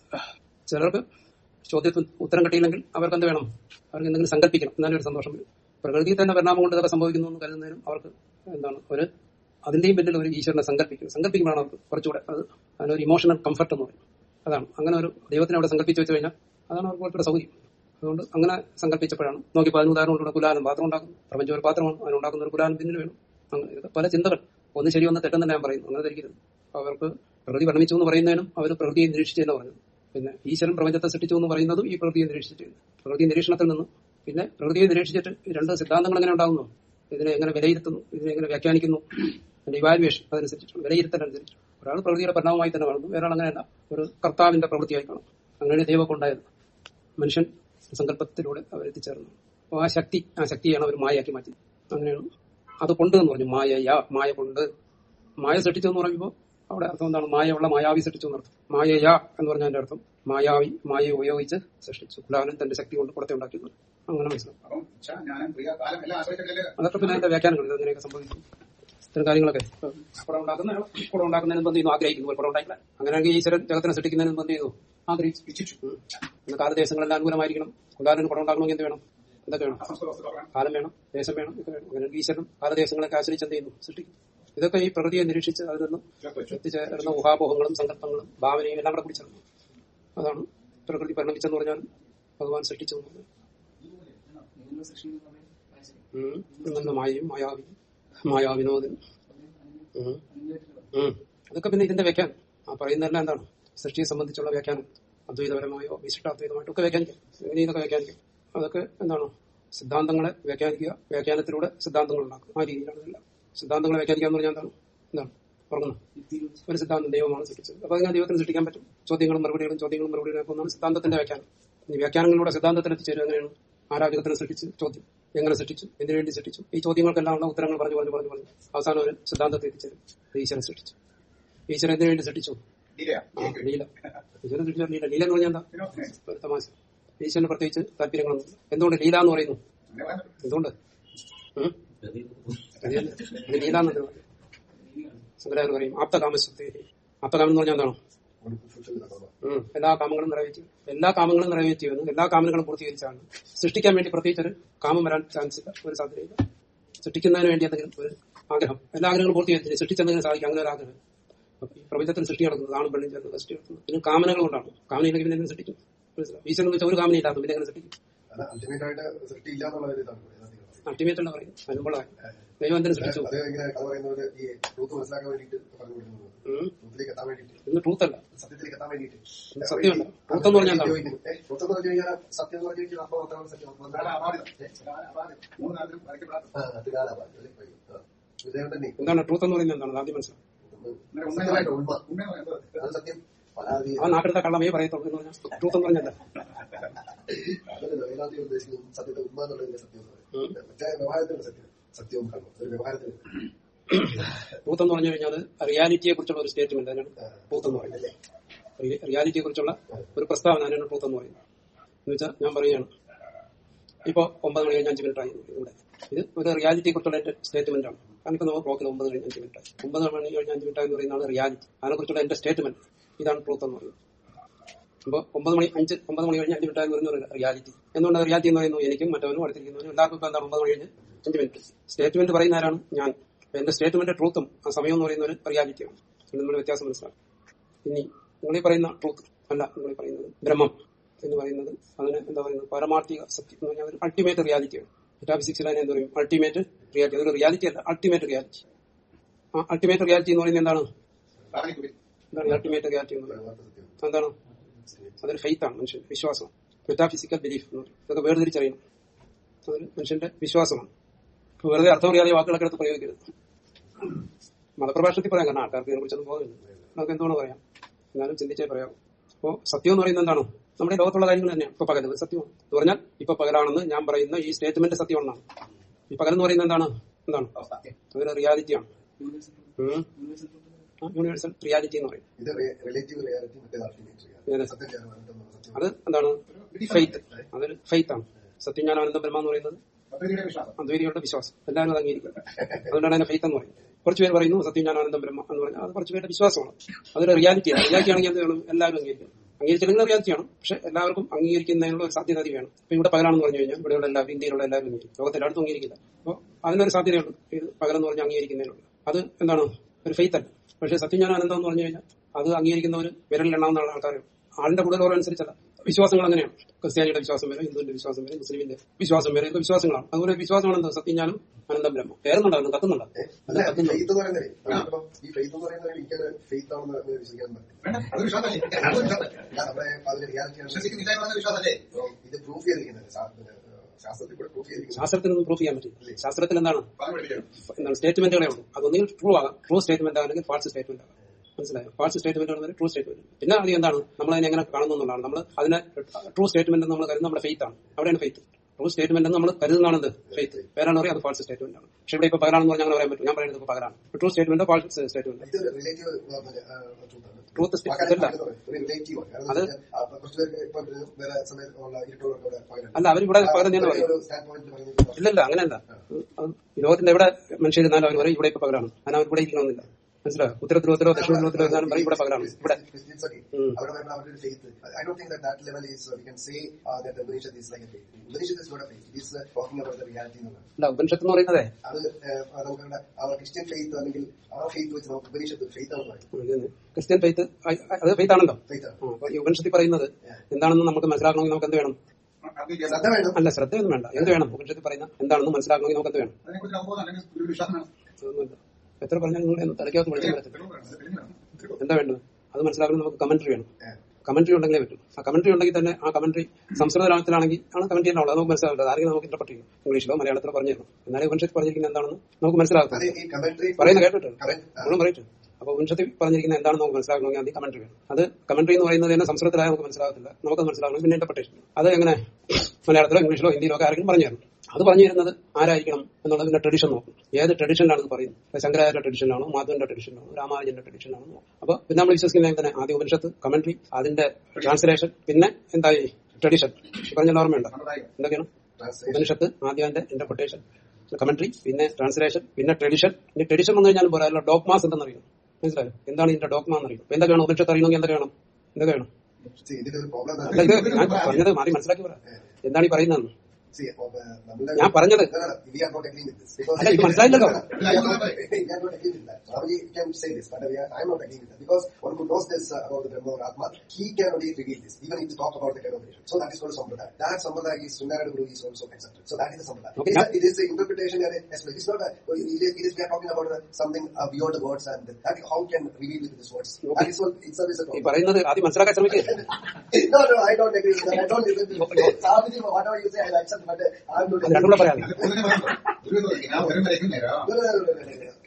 A: ചിലർക്ക് ചോദ്യത്തിന് ഉത്തരം കിട്ടിയില്ലെങ്കിൽ അവർക്ക് എന്ത് വേണം അവർക്ക് എന്തെങ്കിലും സങ്കല്പിക്കണം എന്നാലും ഒരു സന്തോഷം വരും പ്രകൃതിയിൽ തന്നെ പരിണാമം കൊണ്ട് ഇതൊക്കെ സംഭവിക്കുന്നു എന്ന് കരുതുന്നതിനും അവർക്ക് എന്താണ് ഒരു അതിന്റെയും പിന്നിൽ ഒരു ഈശ്വരനെ സങ്കല്പിക്കും സങ്കല്പിക്കുമ്പോഴാണ് അവർക്ക് കുറച്ചുകൂടെ അത് അതിനൊരു ഇമോഷണൽ കംഫർട്ട് എന്ന് പറയും അതാണ് അങ്ങനെ ഒരു ദൈവത്തിനെ അവിടെ സങ്കല്പിച്ച് വെച്ച് കഴിഞ്ഞാൽ അതാണ് അവർക്ക് കുറച്ചുകൂടെ സൗകര്യം അതുകൊണ്ട് അങ്ങനെ സങ്കല്പിച്ചപ്പോഴാണ് നോക്കിയപ്പോൾ അതിന് ഉദാഹരണം കൊണ്ടുകൂടെ കുലാലം പാത്രം ഉണ്ടാക്കുന്നു പ്രപഞ്ചം ഒരു പാത്രമാണ് അതിനുണ്ടാക്കുന്ന ഒരു കുലാലം പിന്നിൽ വേണം അങ്ങനെ ഇതൊക്കെ പല ചിന്തകൾ ഒന്ന് ശരി ഒന്ന് തെറ്റെന്ന് ഞാൻ പറയുന്നു അങ്ങനെ ധരിക്കരുത് അവർക്ക് പ്രകൃതി പരിണമിച്ചു എന്ന് പറയുന്നതിനും അവർ പ്രകൃതിയെ നിരീക്ഷിച്ചെന്ന് പറഞ്ഞത് പിന്നെ ഈശ്വരൻ പ്രപഞ്ചത്തെ സൃഷ്ടിച്ചു എന്ന് പറയുന്നതും ഈ പ്രകൃതിയെ നിരീക്ഷിച്ചിട്ട് പ്രകൃതി നിരീക്ഷണത്തിൽ നിന്നും പിന്നെ പ്രകൃതിയെ നിരീക്ഷിച്ചിട്ട് ഈ രണ്ട് സിദ്ധാന്തങ്ങൾ എങ്ങനെ ഉണ്ടാകുന്നു ഇതിനെ എങ്ങനെ വിലയിരുത്തുന്നു ഇതിനെ എങ്ങനെ വ്യാഖ്യാനിക്കുന്നു അതിന്റെ ഇവാലുവേഷൻ അതനുസരിച്ചിട്ടുണ്ട് വിലയിരുത്തലനുസരിച്ച് ഒരാൾ പ്രകൃതിയുടെ പരിണാമമായി തന്നെ കാണുന്നു വേറെ അങ്ങനെയല്ല ഒരു കർത്താവിന്റെ പ്രവൃത്തിയായി കാണും അങ്ങനെ ദൈവമൊക്കെ ഉണ്ടായത് മനുഷ്യൻ സങ്കല്പത്തിലൂടെ അവർ എത്തിച്ചേർന്നു അപ്പോൾ ആ ശക്തി ആ ശക്തിയാണ് അവർ മായയാക്കി മാറ്റി അങ്ങനെയാണ് അത് കൊണ്ട് എന്ന് പറഞ്ഞു മായയ മായ കൊണ്ട് മായ സൃഷ്ടിച്ചു എന്ന് പറയുമ്പോൾ അവിടെ അർത്ഥം എന്താണ് മായയുള്ള മായാവി സൃഷ്ടിച്ചു എന്നർത്ഥം മായയ എന്ന് പറഞ്ഞതിന്റെ അർത്ഥം മായാവി മായയെ ഉപയോഗിച്ച് സൃഷ്ടിച്ചു കുലാലൻ തന്റെ ശക്തി കൊണ്ട് പുറത്തെ ഉണ്ടാക്കിയത് അങ്ങനെ മനസ്സിലാവും
B: അപ്പം ഇച്ഛ ജ്ഞാനം ക്രിയ കാലം എല്ലാം ആശ്രയിച്ചിട്ടില്ല
A: അതൊക്കെ പിന്നെ അതിന്റെ വ്യാഖ്യാനങ്ങൾ ഇത് അങ്ങനെയൊക്കെ സംഭവിക്കും ഇത്തരം കാര്യങ്ങളൊക്കെ കുടം ഉണ്ടാക്കുന്ന കുടം ഉണ്ടാക്കുന്നതിന് എന്ത് ചെയ്യുന്നു ആഗ്രഹിക്കുന്നു കുടം ഉണ്ടാക്കില്ല അങ്ങനെയാണെങ്കിൽ ഈശ്വരൻ ജഗത്തിനെ സൃഷ്ടിക്കുന്നതിന് എന്ത് ചെയ്തു ആഗ്രഹിച്ചു ഇച്ഛിച്ചു ഉം. ഇന്ന് കാലദേശങ്ങളെല്ലാം അനുകൂലമായിരിക്കണം കുലാലിന് കുടം ഉണ്ടാക്കണമെങ്കിൽ എന്ത് വേണം എന്തൊക്കെ വേണം
B: അസംസ്കൃത വസ്തുക്കൾ വേണം.
A: കാലം വേണം ദേശം വേണം ഇതൊക്കെ വേണം അങ്ങനെ ഈശ്വരൻ കാലദേശങ്ങളൊക്കെ ആശ്രയിച്ച് എന്ത് ചെയ്യുന്നു സൃഷ്ടിക്കും ഇതൊക്കെ ഈ പ്രകൃതിയെ നിരീക്ഷിച്ച് അതിൽ നിന്നും
B: ചേർത്ത് വെച്ചു.
A: എത്തിച്ചേരുന്ന ഊഹാപോഹങ്ങളും സങ്കല്പങ്ങളും ഭാവനയും എല്ലാം കൂടെ പിടിച്ചേർന്നു അതാണ് പ്രകൃതി പരിണമിച്ചെന്ന് പറഞ്ഞാൽ ഭഗവാൻ സൃഷ്ടിച്ചു എന്ന് പറഞ്ഞത്. ഉം. നല്ല മായയും മായാവിയും മായാവിനോദനും ഉം. ഉം. അതൊക്കെ പിന്നെ ഇതിന്റെ വ്യാഖ്യാനം ആ പറയുന്നതെല്ലാം എന്താണ് സൃഷ്ടിയെ സംബന്ധിച്ചുള്ള വ്യാഖ്യാനം അദ്വൈതപരമായോ വിശിഷ്ടാദ്വൈതമായിട്ടോ ഒക്കെ വ്യാഖ്യാനിക്കാം ഇങ്ങനെ ഇതൊക്കെ വ്യാഖ്യാനിക്കാം അതൊക്കെ എന്താണ് സിദ്ധാന്തങ്ങളെ വ്യാഖ്യാനിക്കുക വ്യാഖ്യാനത്തിലൂടെ സിദ്ധാന്തങ്ങൾ ഉണ്ടാക്കും ആ രീതിയിലാണ് ഇതെല്ലാം സിദ്ധാന്തങ്ങളെ വ്യാഖ്യാനിക്കുക എന്ന് പറഞ്ഞാൽ എന്താണ് എന്താണ് ഉറങ്ങുന്നു ഒരു സിദ്ധാന്തം ദൈവമാണ് സൃഷ്ടിച്ചത് അപ്പൊ അതിനെ ദൈവത്തിന് സൃഷ്ടിക്കാൻ പറ്റും ചോദ്യങ്ങളും മറുപടികളും ചോദ്യങ്ങളും മറുപടികളും ഒക്കെ ഒന്നാണ് സിദ്ധാന്തത്തിന്റെ വ്യാഖ്യാനം ഈ വ്യാഖ്യാനങ്ങളിലൂടെ സിദ്ധാന്തത്തിൽ എത്തിച്ചേരുക എങ്ങനെയാണ് ആരാജകത്തിനെ സൃഷ്ടിച്ച് ചോദ്യം എങ്ങനെ സൃഷ്ടിച്ചു എന്തിനു വേണ്ടി സൃഷ്ടിച്ചു ഈ ചോദ്യങ്ങൾക്കെല്ലാം ഉള്ള ഉത്തരങ്ങൾ പറഞ്ഞു പറഞ്ഞു പറഞ്ഞു പറഞ്ഞു അവസാനം ഒരു സിദ്ധാന്തത്തിൽ എത്തിച്ചേരും ഇത് ഈശ്വരൻ സൃഷ്ടിച്ചു ഈശ്വരൻ എന്തിനു വേണ്ടി സൃഷ്ടിച്ചു
B: ഇല്ല.
A: ആ, ലീല ഈശ്വരൻ സൃഷ്ടിച്ച ലീല ലീല എന്ന് പറഞ്ഞാൽ എന്താ
B: പിന്നെ
A: ഒരു തമാശ ഈശ്വരന് പ്രത്യേകിച്ച് താല്പര്യങ്ങളൊന്നും എന്തുകൊണ്ട് ലീല എന്ന് പറയുന്നു
B: അങ്ങനെ പറയാൻ പറ്റും.
A: എന്തുകൊണ്ട് ഉം? ഇത് ഇത് ലീല എന്നല്ലേ പറയും ശങ്കരാചാര്യ പറയും ആപ്തകാമശക്തി ആപ്തകാമം എന്ന് പറഞ്ഞാൽ എന്താണ്
C: ഒരു സൂക്ഷ്മത കുറവാണ്.
A: ഉം. എല്ലാ കാമങ്ങളും നിറവേറ്റി എല്ലാ കാമങ്ങളും നിറവേറ്റി വന്നു എല്ലാ കാമങ്ങളും പൂർത്തീകരിച്ചാണ് സൃഷ്ടിക്കാൻ വേണ്ടി പ്രത്യേകിച്ച് ഒരു കാമം വരാൻ ചാൻസ് ഇല്ല ഒരു സാധ്യതയില്ല സൃഷ്ടിക്കുന്നതിന് വേണ്ടി എന്തെങ്കിലും ഒരു ആഗ്രഹം എല്ലാ ആഗ്രഹങ്ങളും പൂർത്തീകരിച്ചു സൃഷ്ടിച്ചെന്തെങ്കിലും സാധിക്കും അങ്ങനെ ഒരു ആഗ്രഹം അപ്പൊ ഈ പ്രപഞ്ചത്തിൽ സൃഷ്ടി നടക്കുന്നത് ആണും പെണ്ണും ചേർന്ന് സൃഷ്ടി നടക്കുന്നത് പിന്നെ കാമനകൾ കൊണ്ടാണ് കാമനയില്ലെങ്കിൽ പിന്നെ എങ്ങനെ സൃഷ്ടിക്കും മനസ്സിലാവും ഈശ്വരൻ എന്ന് വെച്ചാൽ ഒരു കാമനയില്ലാത്ത പിന്നെ എങ്ങനെ സൃഷ്ടിക്കും
C: അത് ultimate ആയിട്ട് സൃഷ്ടി ഇല്ല എന്നുള്ള ഒരു ഇതാണ് പറയുന്നത്.
A: അൾട്ടിമേറ്റ് അല്ല പറയും അനുഭവമായി ദൈവം എന്തിനു സൃഷ്ടിച്ചു
C: അത് ഇങ്ങനെ കഥ പറയുന്നത് ഈ ട്രൂത്ത് മനസ്സിലാക്കാൻ വേണ്ടിയിട്ട് പറഞ്ഞു കൊടുക്കുന്നത്
A: ഉം.
C: ട്രൂത്തിലേക്ക് എത്താൻ വേണ്ടിയിട്ട്
A: ഇന്ന് ട്രൂത്ത് അല്ല
C: സത്യത്തിലേക്ക് എത്താൻ വേണ്ടിയിട്ട്
A: ഇത് സത്യമല്ല ട്രൂത്ത് എന്ന് പറഞ്ഞാൽ എന്താണ്
C: ട്രൂത്ത് എന്ന് പറഞ്ഞു കഴിഞ്ഞാൽ സത്യം എന്ന് പറഞ്ഞു കഴിഞ്ഞാൽ അപ്പോൾ മാത്രമാണ് സത്യം അപ്പോൾ
B: അതാണ് അപാരം. അതാണ് അപാരം. മൂന്ന് നാട്ടിലും വരയ്ക്കപ്പെടാത്ത
C: ആ, അത് കാലാപാതി. അല്ലേ? ആ. ഇതേ തന്നെ
A: എന്താണ് ട്രൂത്ത് എന്ന് പറയുന്നത് എന്താണ് ആദ്യം മനസ്സിലാവും
C: സത്യമായിട്ട് ഉണ്മ
B: ഉണ്മ എന്ന് പറയുന്നത്
C: അത് സത്യം പരാതി
A: ആ നാട്ടിലത്തെ കള്ളമേ പറയത്തുള്ളൂ എന്ന് പറഞ്ഞാൽ ട്രൂത്ത് എന്ന് പറഞ്ഞല്ല
C: അതല്ലല്ലോ വേദാന്തി ഉദ്ദേശിക്കുന്നത് സത്യത്തെ ഉണ്മ എന്നുള്ളതിന്റെ സത്യം എന്ന് പറയുന്നത് മറ്റേ വ്യവഹാരത്തിന്റെ സത്യം സത്യവും കർമ്മം ഒരു വ്യവഹാരത്തിന്
A: ട്രൂത്ത് എന്ന് പറഞ്ഞു കഴിഞ്ഞാൽ റിയാലിറ്റിയെ കുറിച്ചുള്ള ഒരു സ്റ്റേറ്റ്മെന്റ് തന്നെയാണ് ട്രൂത്ത് എന്ന് പറയുന്നത് റിയാലിറ്റിയെ കുറിച്ചുള്ള ഒരു പ്രസ്താവന തന്നെയാണ് ട്രൂത്ത് എന്ന് പറയുന്നത് എന്ന് വെച്ചാൽ ഞാൻ പറയുകയാണ് ഇപ്പോ ഒമ്പത് മണി കഴിഞ്ഞ് അഞ്ച് മിനിറ്റ് ആയി ഇവിടെ ഇത് ഒരു റിയാലിറ്റിയെ കുറിച്ചുള്ള എന്റെ സ്റ്റേറ്റ്മെന്റ് ആണ് കാരണം ഇപ്പൊ നമ്മൾ ക്ലോക്കിൽ ഒമ്പത് കഴിഞ്ഞ് അഞ്ച് മിനിറ്റ് ആയി ഒമ്പത് മണി കഴിഞ്ഞ് അഞ്ച് മിനിറ്റ് എന്ന് പറയുന്നതാണ് റിയാലിറ്റി അതിനെ കുറിച്ചുള്ള എന്റെ സ്റ്റേറ്റ്മെന്റ് ഇതാണ് ട്രൂത്ത് എന്ന് പറയുന്നത് അപ്പൊ ഒമ്പത് മണി അഞ്ച് ഒമ്പത് മണി കഴിഞ്ഞ് അഞ്ച് മിനിറ്റ് എന്ന് പറയുന്ന റിയാലിറ്റി എന്തുകൊണ്ട് റിയാലിറ്റി എന്ന് പറയുന്നു എനിക്കും മറ്റവനും അടുത്തിരിക്കുന്നവനും എല്ലാവർക്കും ഇപ്പൊ എന്താണ് ഒമ്പത് മണി കഴിഞ്ഞ് അഞ്ച് മിനിറ്റ് സ്റ്റേറ്റ്മെന്റ് പറയുന്ന ആരാണ് ഞാൻ അപ്പൊ എന്റെ സ്റ്റേറ്റ്മെന്റ് ട്രൂത്തും ആ സമയം എന്ന് പറയുന്ന ഒരു റിയാലിറ്റിയാണ് നമ്മൾ വ്യത്യാസം മനസ്സിലാക്കും ഇനി നിങ്ങൾ ഈ പറയുന്ന ട്രൂത്ത് അല്ല നിങ്ങൾ ഈ പറയുന്നത് ബ്രഹ്മം എന്ന് പറയുന്നത് അതിന് എന്താ പറയുന്നത് പരമാർത്ഥിക സത്യം എന്ന് പറഞ്ഞാൽ ഒരു അൾട്ടിമേറ്റ് റിയാലിറ്റിയാണ് മെറ്റാഫിസിക്സിൽ അതിനെ എന്ത് പറയും അൾട്ടിമേറ്റ് റിയാലിറ്റി അതൊരു റിയാലിറ്റി അല്ല അൾട്ടിമേറ്റ് റിയാലിറ്റി ആ അൾട്ടിമേറ്റ് റിയാലിറ്റി എന്ന് പറയുന്നത് എന്താണ്
B: പറഞ്ഞിട്ട്
A: എന്താണ് അൾട്ടിമേറ്റ് റിയാലിറ്റി എന്ന് പറയുന്നത് എന്താണ് അതൊരു ഫെയ്ത്ത് ആണ് മനുഷ്യൻ വിശ്വാസം മെറ്റാഫിസിക്കൽ ബിലീഫ് എന്ന് പറയും ഇതൊക്കെ വേർതിരിച്ചറിയണം അതൊരു മനുഷ്യന്റെ വിശ്വാസമാണ് ഇപ്പൊ വെറുതെ അർത്ഥമറിയാതെ വാക്കുകളൊക്കെ എടുത്ത് പ്രയോഗിക്കരുത് മതപ്രഭാഷണത്തിൽ പറയാം കാരണം ആൾക്കാർക്ക് ഇതിനെ കുറിച്ചൊന്നും പോകുന്നില്ല നമുക്ക് എന്തുകൊണ്ട് പറയാം എന്നാലും ചിന്തിച്ചേ പറയാം അപ്പോ സത്യം എന്ന് പറയുന്നത് എന്താണ് നമ്മുടെ ലോകത്തുള്ള കാര്യങ്ങൾ തന്നെയാണ് ഇപ്പൊ പകൽ സത്യമാണ് എന്ന് പറഞ്ഞാൽ ഇപ്പൊ പകലാണെന്ന് ഞാൻ പറയുന്ന ഈ സ്റ്റേറ്റ്മെന്റ് സത്യമാണെന്നാണ് ഈ പകൽ എന്ന് പറയുന്നത് എന്താണ് എന്താണ്
B: സത്യം
A: അതൊരു റിയാലിറ്റിയാണ് യൂണിവേഴ്സൽ റിയാലിറ്റി എന്ന് പറയും
C: ഇത് റിലേറ്റീവ് റിയാലിറ്റി മറ്റേ അൾട്ടിമേറ്റ്
A: ഏത്?
C: റിയാലിറ്റി സത്യം ചെയ്യാൻ സത്യം
A: അത് എന്താണ് ഫെയ്ത്ത് അതൊരു ഫെയ്ത്ത് ആണ് സത്യം ഞാൻ ആനന്ദ ബ്രഹ്മ എന്ന് പറയുന്നത്
B: അദ്വൈതിയുടെ വിശ്വാസം
A: അദ്വൈതികളുടെ വിശ്വാസം എല്ലാവരും അത് അംഗീകരിക്കും അതുകൊണ്ടാണ് അതിനെ ഫെയ്ത്ത് എന്ന് പറയുന്നത് കുറച്ച് പേര് പറയുന്നു സത്യം ഞാൻ ആനന്ദ ബ്രഹ്മ എന്ന് പറഞ്ഞാൽ അത് കുറച്ച് പേരുടെ വിശ്വാസമാണ് അതൊരു റിയാലിറ്റിയാണ് റിയാലിറ്റി ആണെങ്കിൽ എന്ത് വേണം എല്ലാവരും അംഗീകരിക്കണം അംഗീകരിച്ചില്ലെങ്കിൽ റിയാലിറ്റിയാണ് പക്ഷെ എല്ലാവർക്കും അംഗീകരിക്കുന്നതിനുള്ള ഒരു സാധ്യത വേണം ഇപ്പൊ ഇവിടെ പകലാണെന്ന് പറഞ്ഞു കഴിഞ്ഞാൽ ഇവിടെയുള്ള എല്ലാവരും ഇന്ത്യയിലുള്ള എല്ലാവരും അംഗീകരിക്കും ലോകത്തെല്ലായിടത്തും അംഗീകരിക്കില്ല അപ്പോൾ അതിനൊരു സാധ്യതയുണ്ട് ഇത് പകലെന്ന് പറഞ്ഞാൽ അംഗീകരിക്കുന്നതിനുള്ള അത് എന്താണ് ഒരു ഫെയ്ത്ത് അല്ല പക്ഷെ സത്യജ്ഞാനം ആനന്ദം എന്ന് പറഞ്ഞു കഴിഞ്ഞാൽ അത് അംഗീകരിക്കുന്നവർ വിരലിലെണ്ണാവുന്ന ആൾക്കാർ ആളിന്റെ കൂടുതൽ ഓരോ അനുസരിച്ചല്ല വിശ്വാസങ്ങൾ അങ്ങനെയാണ് ക്രിസ്ത്യാനിയുടെ വിശ്വാസം വരെ ഹിന്ദുവിന്റെ വിശ്വാസം വരെ മുസ്ലിമിന്റെ വിശ്വാസം വരെ ഇതൊക്കെ വിശ്വാസങ്ങളാണ് അതുപോലെ വിശ്വാസമാണ് എന്താ സത്യജ്ഞാനം അനന്തം ബ്രഹ്മം പേരുന്നുണ്ടായിരുന്നു കത്തുന്നുണ്ടോ
C: അല്ല ഈ ഫെയ്ത്ത് എന്ന് പറയുന്നത് നമുക്കിപ്പം ഈ ഫെയ്ത്ത് എന്ന് പറയുന്നത് എനിക്കത് ഫെയ്ത്ത് ആണെന്ന് അങ്ങനെ വിശ്വസിക്കാൻ പറ്റില്ല
B: വേണ്ട അത് വിശ്വാസമല്ലേ അത് വിശ്വാസമല്ലേ
C: ഞാൻ നമ്മുടെ അതിന് റിയാലിറ്റിയാണ്
B: വിശ്വസിക്കുന്നില്ല എന്ന് പറയുന്നത് വിശ്വാസമല്ലേ
C: ഇത് പ്രൂഫ് ചെയ്തിരിക്കുന്നത് ശാസ്ത്രത്തിന് ശാസ്ത്രത്തിൽ കൂടെ പ്രൂഫ് ചെയ്തിരിക്കുന്നത്
A: ശാസ്ത്രത്തിനൊന്നും പ്രൂഫ് ചെയ്യാൻ പറ്റില്ല ശാസ്ത്രത്തിൽ എന്താണ്
B: പറഞ്ഞു പഠിക്കണം
A: എന്താണ് സ്റ്റേറ്റ്മെന്റുകളെ ഉള്ളൂ അതൊന്നെങ്കിൽ ട്രൂ ആകാം ട്രൂ സ്റ്റേറ്റ്മെന്റ് ആണെങ്കിൽ ഫാൾസ് സ്റ്റേറ്റ്മെന്റ് ആകാം മനസ്സിലായോ ഫാൾസ് സ്റ്റേറ്റ്മെന്റ് ആണെങ്കിൽ ട്രൂ സ്റ്റേറ്റ്മെന്റ് പിന്നെ അത് എന്താണ് നമ്മൾ അതിനെ എങ്ങനെ കാണുന്നു എന്നുള്ളതാണ് നമ്മൾ അതിനെ ട്രൂ സ്റ്റേറ്റ്മെന്റ് നമ്മൾ കരുതുന്നത് നമ്മുടെ ഫെയ്ത്ത് ആണ് അവിടെയാണ് ഫെയ്ത്ത് ട്രൂ സ്റ്റേറ്റ്മെന്റ് എന്ന് നമ്മൾ കരുതുന്നതാണ് എന്ത് ഫെയ്ത്ത് പേരാണ് പറയാം അത് ഫാൾസ് സ്റ്റേറ്റ്മെന്റ് ആണ് പക്ഷെ ഇവിടെ ഇപ്പൊ പകലാണെന്ന് പറഞ്ഞാൽ അങ്ങനെ പറയാൻ പറ്റും ഞാൻ പറയുന്നത് ഇപ്പൊ പകലാണ് ട്രൂ സ്റ്റേറ്റ്മെന്റ് ഫാൾസ് സ്റ്റേറ്റ്മെന്റ്
C: ഇത് റിലേറ്റീവ്
A: ട്രൂത്ത് സ്റ്റേറ്റ്മെന്റ് അല്ല
C: റിലേറ്റീവ്
A: അത്
C: കുറച്ച് പേർക്ക് ഇപ്പൊ വേറെ സമയത്തുള്ള ഇരുട്ടുള്ളവർക്ക് അവിടെ പകരം
A: അല്ല അവരിവിടെ പകരം തന്നെ പറയും
C: ഒരു സ്റ്റാൻഡ് പോയിന്റ് പറഞ്ഞിട്ട്
A: ഇല്ലല്ല അങ്ങനെയല്ല അത് ലോകത്തിന്റെ എവിടെ മനുഷ്യരുന്നാലും അവർ പറയും ഇവിടെ ഇപ്പൊ പകലാണ് കാരണം അവർ ഇവിടെ ഇരിക്കണമെന്നില്ല മനസ്സിലായോ ഉത്തരത്തിലോ ദക്ഷിണത്തിലോ ഇരുന്നാലും പറയും ഇവിടെ പകലാണ് ഇവിടെ
C: Christians ഒക്കെ
A: ഉം.
C: അവരുടെ വരുന്ന അവരുടെ ഒരു faith. I don't think that that level is, uh, we can say uh, that the Upanishad is like a faith. Upanishad is not a faith. It is uh, talking about the reality എന്നുള്ളത്.
A: അല്ല ഉപനിഷത്ത് എന്ന് പറയുന്നതേ
C: അത് uh, നമുക്കവിടെ our Christian faith അല്ലെങ്കിൽ ആ faith വെച്ച് നമുക്ക് ഉപനിഷത്ത് faith ആണെന്ന് പറയും.
A: ക്രിസ്ത്യൻ ഫെയ്ത്ത് അത് ഫെയ്ത്ത് ആണല്ലോ
C: Faith ആണ്.
A: ആ, അപ്പൊ ഈ ഉപനിഷത്തിൽ പറയുന്നത് എന്താണെന്ന് നമുക്ക് മനസ്സിലാക്കണമെങ്കിൽ നമുക്ക് എന്ത് വേണം
B: അദ്വൈതം
C: ശ്രദ്ധ വേണം.
A: അല്ല ശ്രദ്ധയൊന്നും വേണ്ട എന്ത് വേണം ഉപനിഷത്തിൽ പറയുന്ന എന്താണെന്ന് മനസ്സിലാക്കണമെങ്കിൽ നമുക്ക് എന്ത് വേണം
B: അതിനെക്കുറിച്ച് അവബോധം അല്ലെങ്കിൽ ഒരു വിശ്വാസം വേണം
A: അതൊന്നുമില്ല എത്ര പറഞ്ഞാൽ നിങ്ങളുടെ ഒന്നും തലയ്ക്കകത്ത് പഠിക്കാൻ പറ്റത്തില്ല
B: തെളിവ് വേണം. അത് തെളിവ് വേണം.
A: എന്താ വേണ്ടത് അത് മനസ്സിലാക്കണമെങ്കിൽ നമുക്ക് കമന്ററി വേണം
C: Yeah.
A: കമന്ററി ഉണ്ടെങ്കിലേ പറ്റും ആ കമന്ററി ഉണ്ടെങ്കിൽ തന്നെ ആ കമന്ററി സംസ്കൃത ഗ്രാമത്തിലാണെങ്കിൽ ആണ് കമന്ററി ഉണ്ടാവുള്ളത് അത് നമുക്ക് മനസ്സിലാവില്ല ആരെങ്കിലും നമുക്ക് ഇന്റർപ്രറ്റ് ചെയ്യും ഇംഗ്ലീഷിലോ മലയാളത്തിലോ പറഞ്ഞു തരണം എന്നാലേ ഉപനിഷത്ത് പറഞ്ഞിരിക്കുന്നത് എന്താണെന്ന് നമുക്ക്
C: അത്
A: മനസ്സിലാകത്തില്ല
C: ഈ commentary-
A: പറയുന്നത് കേട്ടിട്ട്
C: Correct. ആ.
A: നമ്മളും പറയിട്ടു അപ്പൊ ഉപനിഷത്തിൽ പറഞ്ഞിരിക്കുന്നത് എന്താണെന്ന് നമുക്ക് മനസ്സിലാക്കണമെങ്കിൽ ആദ്യം കമന്ററി വേണം അത് കമന്ററി എന്ന് പറയുന്നത് തന്നെ സംസ്കൃതത്തിലായ നമുക്ക് മനസ്സിലാകത്തില്ല നമുക്ക് മനസ്സിലാക്കണം പിന്നെ ഇന്റർപ്രിട്ടേഷൻ അത് എങ്ങനെ മലയാളത്തിലോ ഇംഗ്ലീഷിലോ ഹിന്ദിയിലോ ഒക്കെ ആരെങ്കിലും പറഞ്ഞു തരണം അത് പറഞ്ഞു തരുന്നത് ആരായിരിക്കണം എന്നുള്ളതിന്റെ ട്രഡിഷൻ നോക്കും ഏത് ട്രഡിഷനിലാണ് ഇത് പറയുന്നത് ഇപ്പൊ ശങ്കരാചാര്യ ട്രഡിഷനിലാണോ മാധവന്റെ ട്രഡിഷനിലാണോ രാമാനുജന്റെ ട്രഡിഷനിലാണോ നോക്കും. അപ്പൊ പിന്നെ നമ്മൾ വിശ്വസിക്കുന്നത് തന്നെ ആദ്യം ഉപനിഷത്ത് കമന്ററി അതിന്റെ ട്രാൻസ്ലേഷൻ പിന്നെ എന്തായി ട്രഡിഷൻ പറഞ്ഞ ഓർമ്മയുണ്ടോ
B: സമ്പ്രദായം
A: എന്തൊക്കെയാണ്
C: Translation.
A: ഉപനിഷത്ത് ആദ്യം അതിന്റെ ഇന്റർപ്രിട്ടേഷൻ കമന്ററി പിന്നെ ട്രാൻസ്ലേഷൻ പിന്നെ ട്രഡിഷൻ ഇനി ട്രഡിഷൻ വന്നു കഴിഞ്ഞാൽ പോരാ ഡോക്മാസ് എന്തെന്നറിയണം മനസ്സിലായോ എന്താണ് ഇതിന്റെ ഡോക്മ എന്നറിയും അപ്പൊ എന്തൊക്കെ വേണം ഉപനിഷത്ത് അറിയണമെങ്കിൽ എന്തൊക്കെ വേണം എന്തൊക്കെ വേണം
C: See, ഇതിന്റെ ഒരു problem എന്താ?
A: അല്ല ഇത് ഞാൻ പറഞ്ഞത് മാറി മനസ്സിലാക്കി പറ എന്താണ് ഈ പറയുന്നത്
C: See, uh, നമ്മുടെ-
A: ഞാൻ പറഞ്ഞത്
C: No, no, no, we are not agreeing with this. Because-
A: അല്ല, ഇത് മനസ്സിലായില്ലല്ലോ.
C: No, no, no, we are not- we are not agreeing with that. Swamiji can say this, but we are, I am not agreeing with that. Because one who knows this uh, about the Brahma or Atma, he can only reveal this, even if he talk about the Kanoperation. So that is called Sampradaya. That Sampradaya is Sundara Guru is also accepted. So that is the Sampradaya.
A: Okay,
C: It is
A: now-
C: a- it is the interpretation and a- it is not a, it is, it is we are talking about uh, something uh, beyond the words and that how can reveal with these words.
A: Okay.
C: That is what itself is a
A: ഈ
C: problem.
A: പറയുന്നത് ആദ്യം മനസ്സിലാക്കാൻ ശ്രമിക്കുക
C: no, no, I don't agree with that. I don't listen to you. Swamiji, whatever you say, I accept, but uh, I am not
A: അത് രണ്ടുകൂടെ പറയാം
B: ഒരു വിധം- ഒരു വിധം- ഞാൻ ഒരു വരയ്ക്കും നേരം
C: No, no, no, no, no, no, no.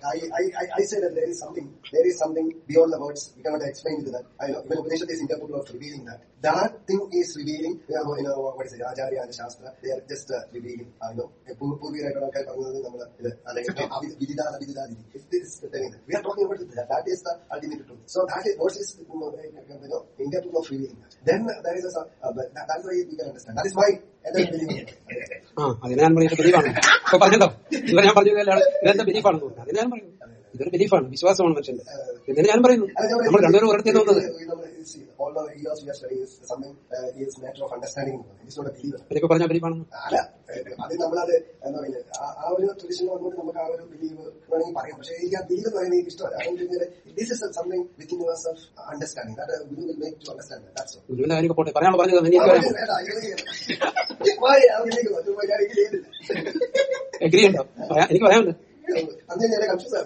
C: I, I, I, I say that there is something, there is something beyond the words. We cannot explain to that. I know, even Upanishad is incapable of revealing that. That thing is revealing, you know, you know what is it, Acharya and Shastra, they are just uh, revealing. I know, പൂർവീകരായിട്ടുള്ള ആൾക്കാർ പറഞ്ഞത് നമ്മൾ ഇത് അല്ലെങ്കിൽ അവി- വിദിതാ വിദിതാ വിധി. It is telling that. We are talking about that. That is the ultimate truth. So that is, what is, you know, you know, incapable of revealing that. Then there is a, uh, but that, that's why we can understand. That is my, entire belief.
A: ആ അതിനെ ഞാൻ പറയുന്നത് ബിലീഫാണ് അപ്പൊ പറഞ്ഞല്ലോ ഇവ ഞാൻ പറഞ്ഞു ഇതെന്താ ബിലീഫാണെന്ന് തോന്നുന്നു അതിനെ ഞാൻ പറയുന്നു ഇതൊരു ബിലീഫാണ് വിശ്വാസമാണ് മനുഷ്യന്റെ ഇതിനെ ഞാൻ പറയുന്നു നമ്മൾ രണ്ടുപേരും ഒരിടത്തേക്ക് വന്നത്
C: Although years we are studying is something uh, is matter of understanding. It's not a believer.
A: അതിനിപ്പോ പറഞ്ഞ ബിലീഫാണെന്ന്
C: അല്ല ഏഹ് അത് നമ്മളത് എന്താ പറയുക ആ- ആ ഒരു ട്രഡീഷൻ വന്നുകൊണ്ട് നമുക്ക് ആ ഒരു ബിലീവ് വേണമെങ്കിൽ പറയാം പക്ഷേ എനിക്ക് ആ ബിലീവ് എന്ന് പറയുന്നത് എനിക്ക് ഇഷ്ടമല്ല this is something within your self understanding that guru will make to understand that's
A: ഗുരുവിന്റെ കാര്യം പോട്ടെ പറയാനുള്ള പറഞ്ഞത് എനിക്ക് പറയാം എഗ്രി ഉണ്ടോ പറയാം- എനിക്ക് പറയാനുണ്ട്
C: അന്ന് ഞാൻ കൺഫ്യൂസ്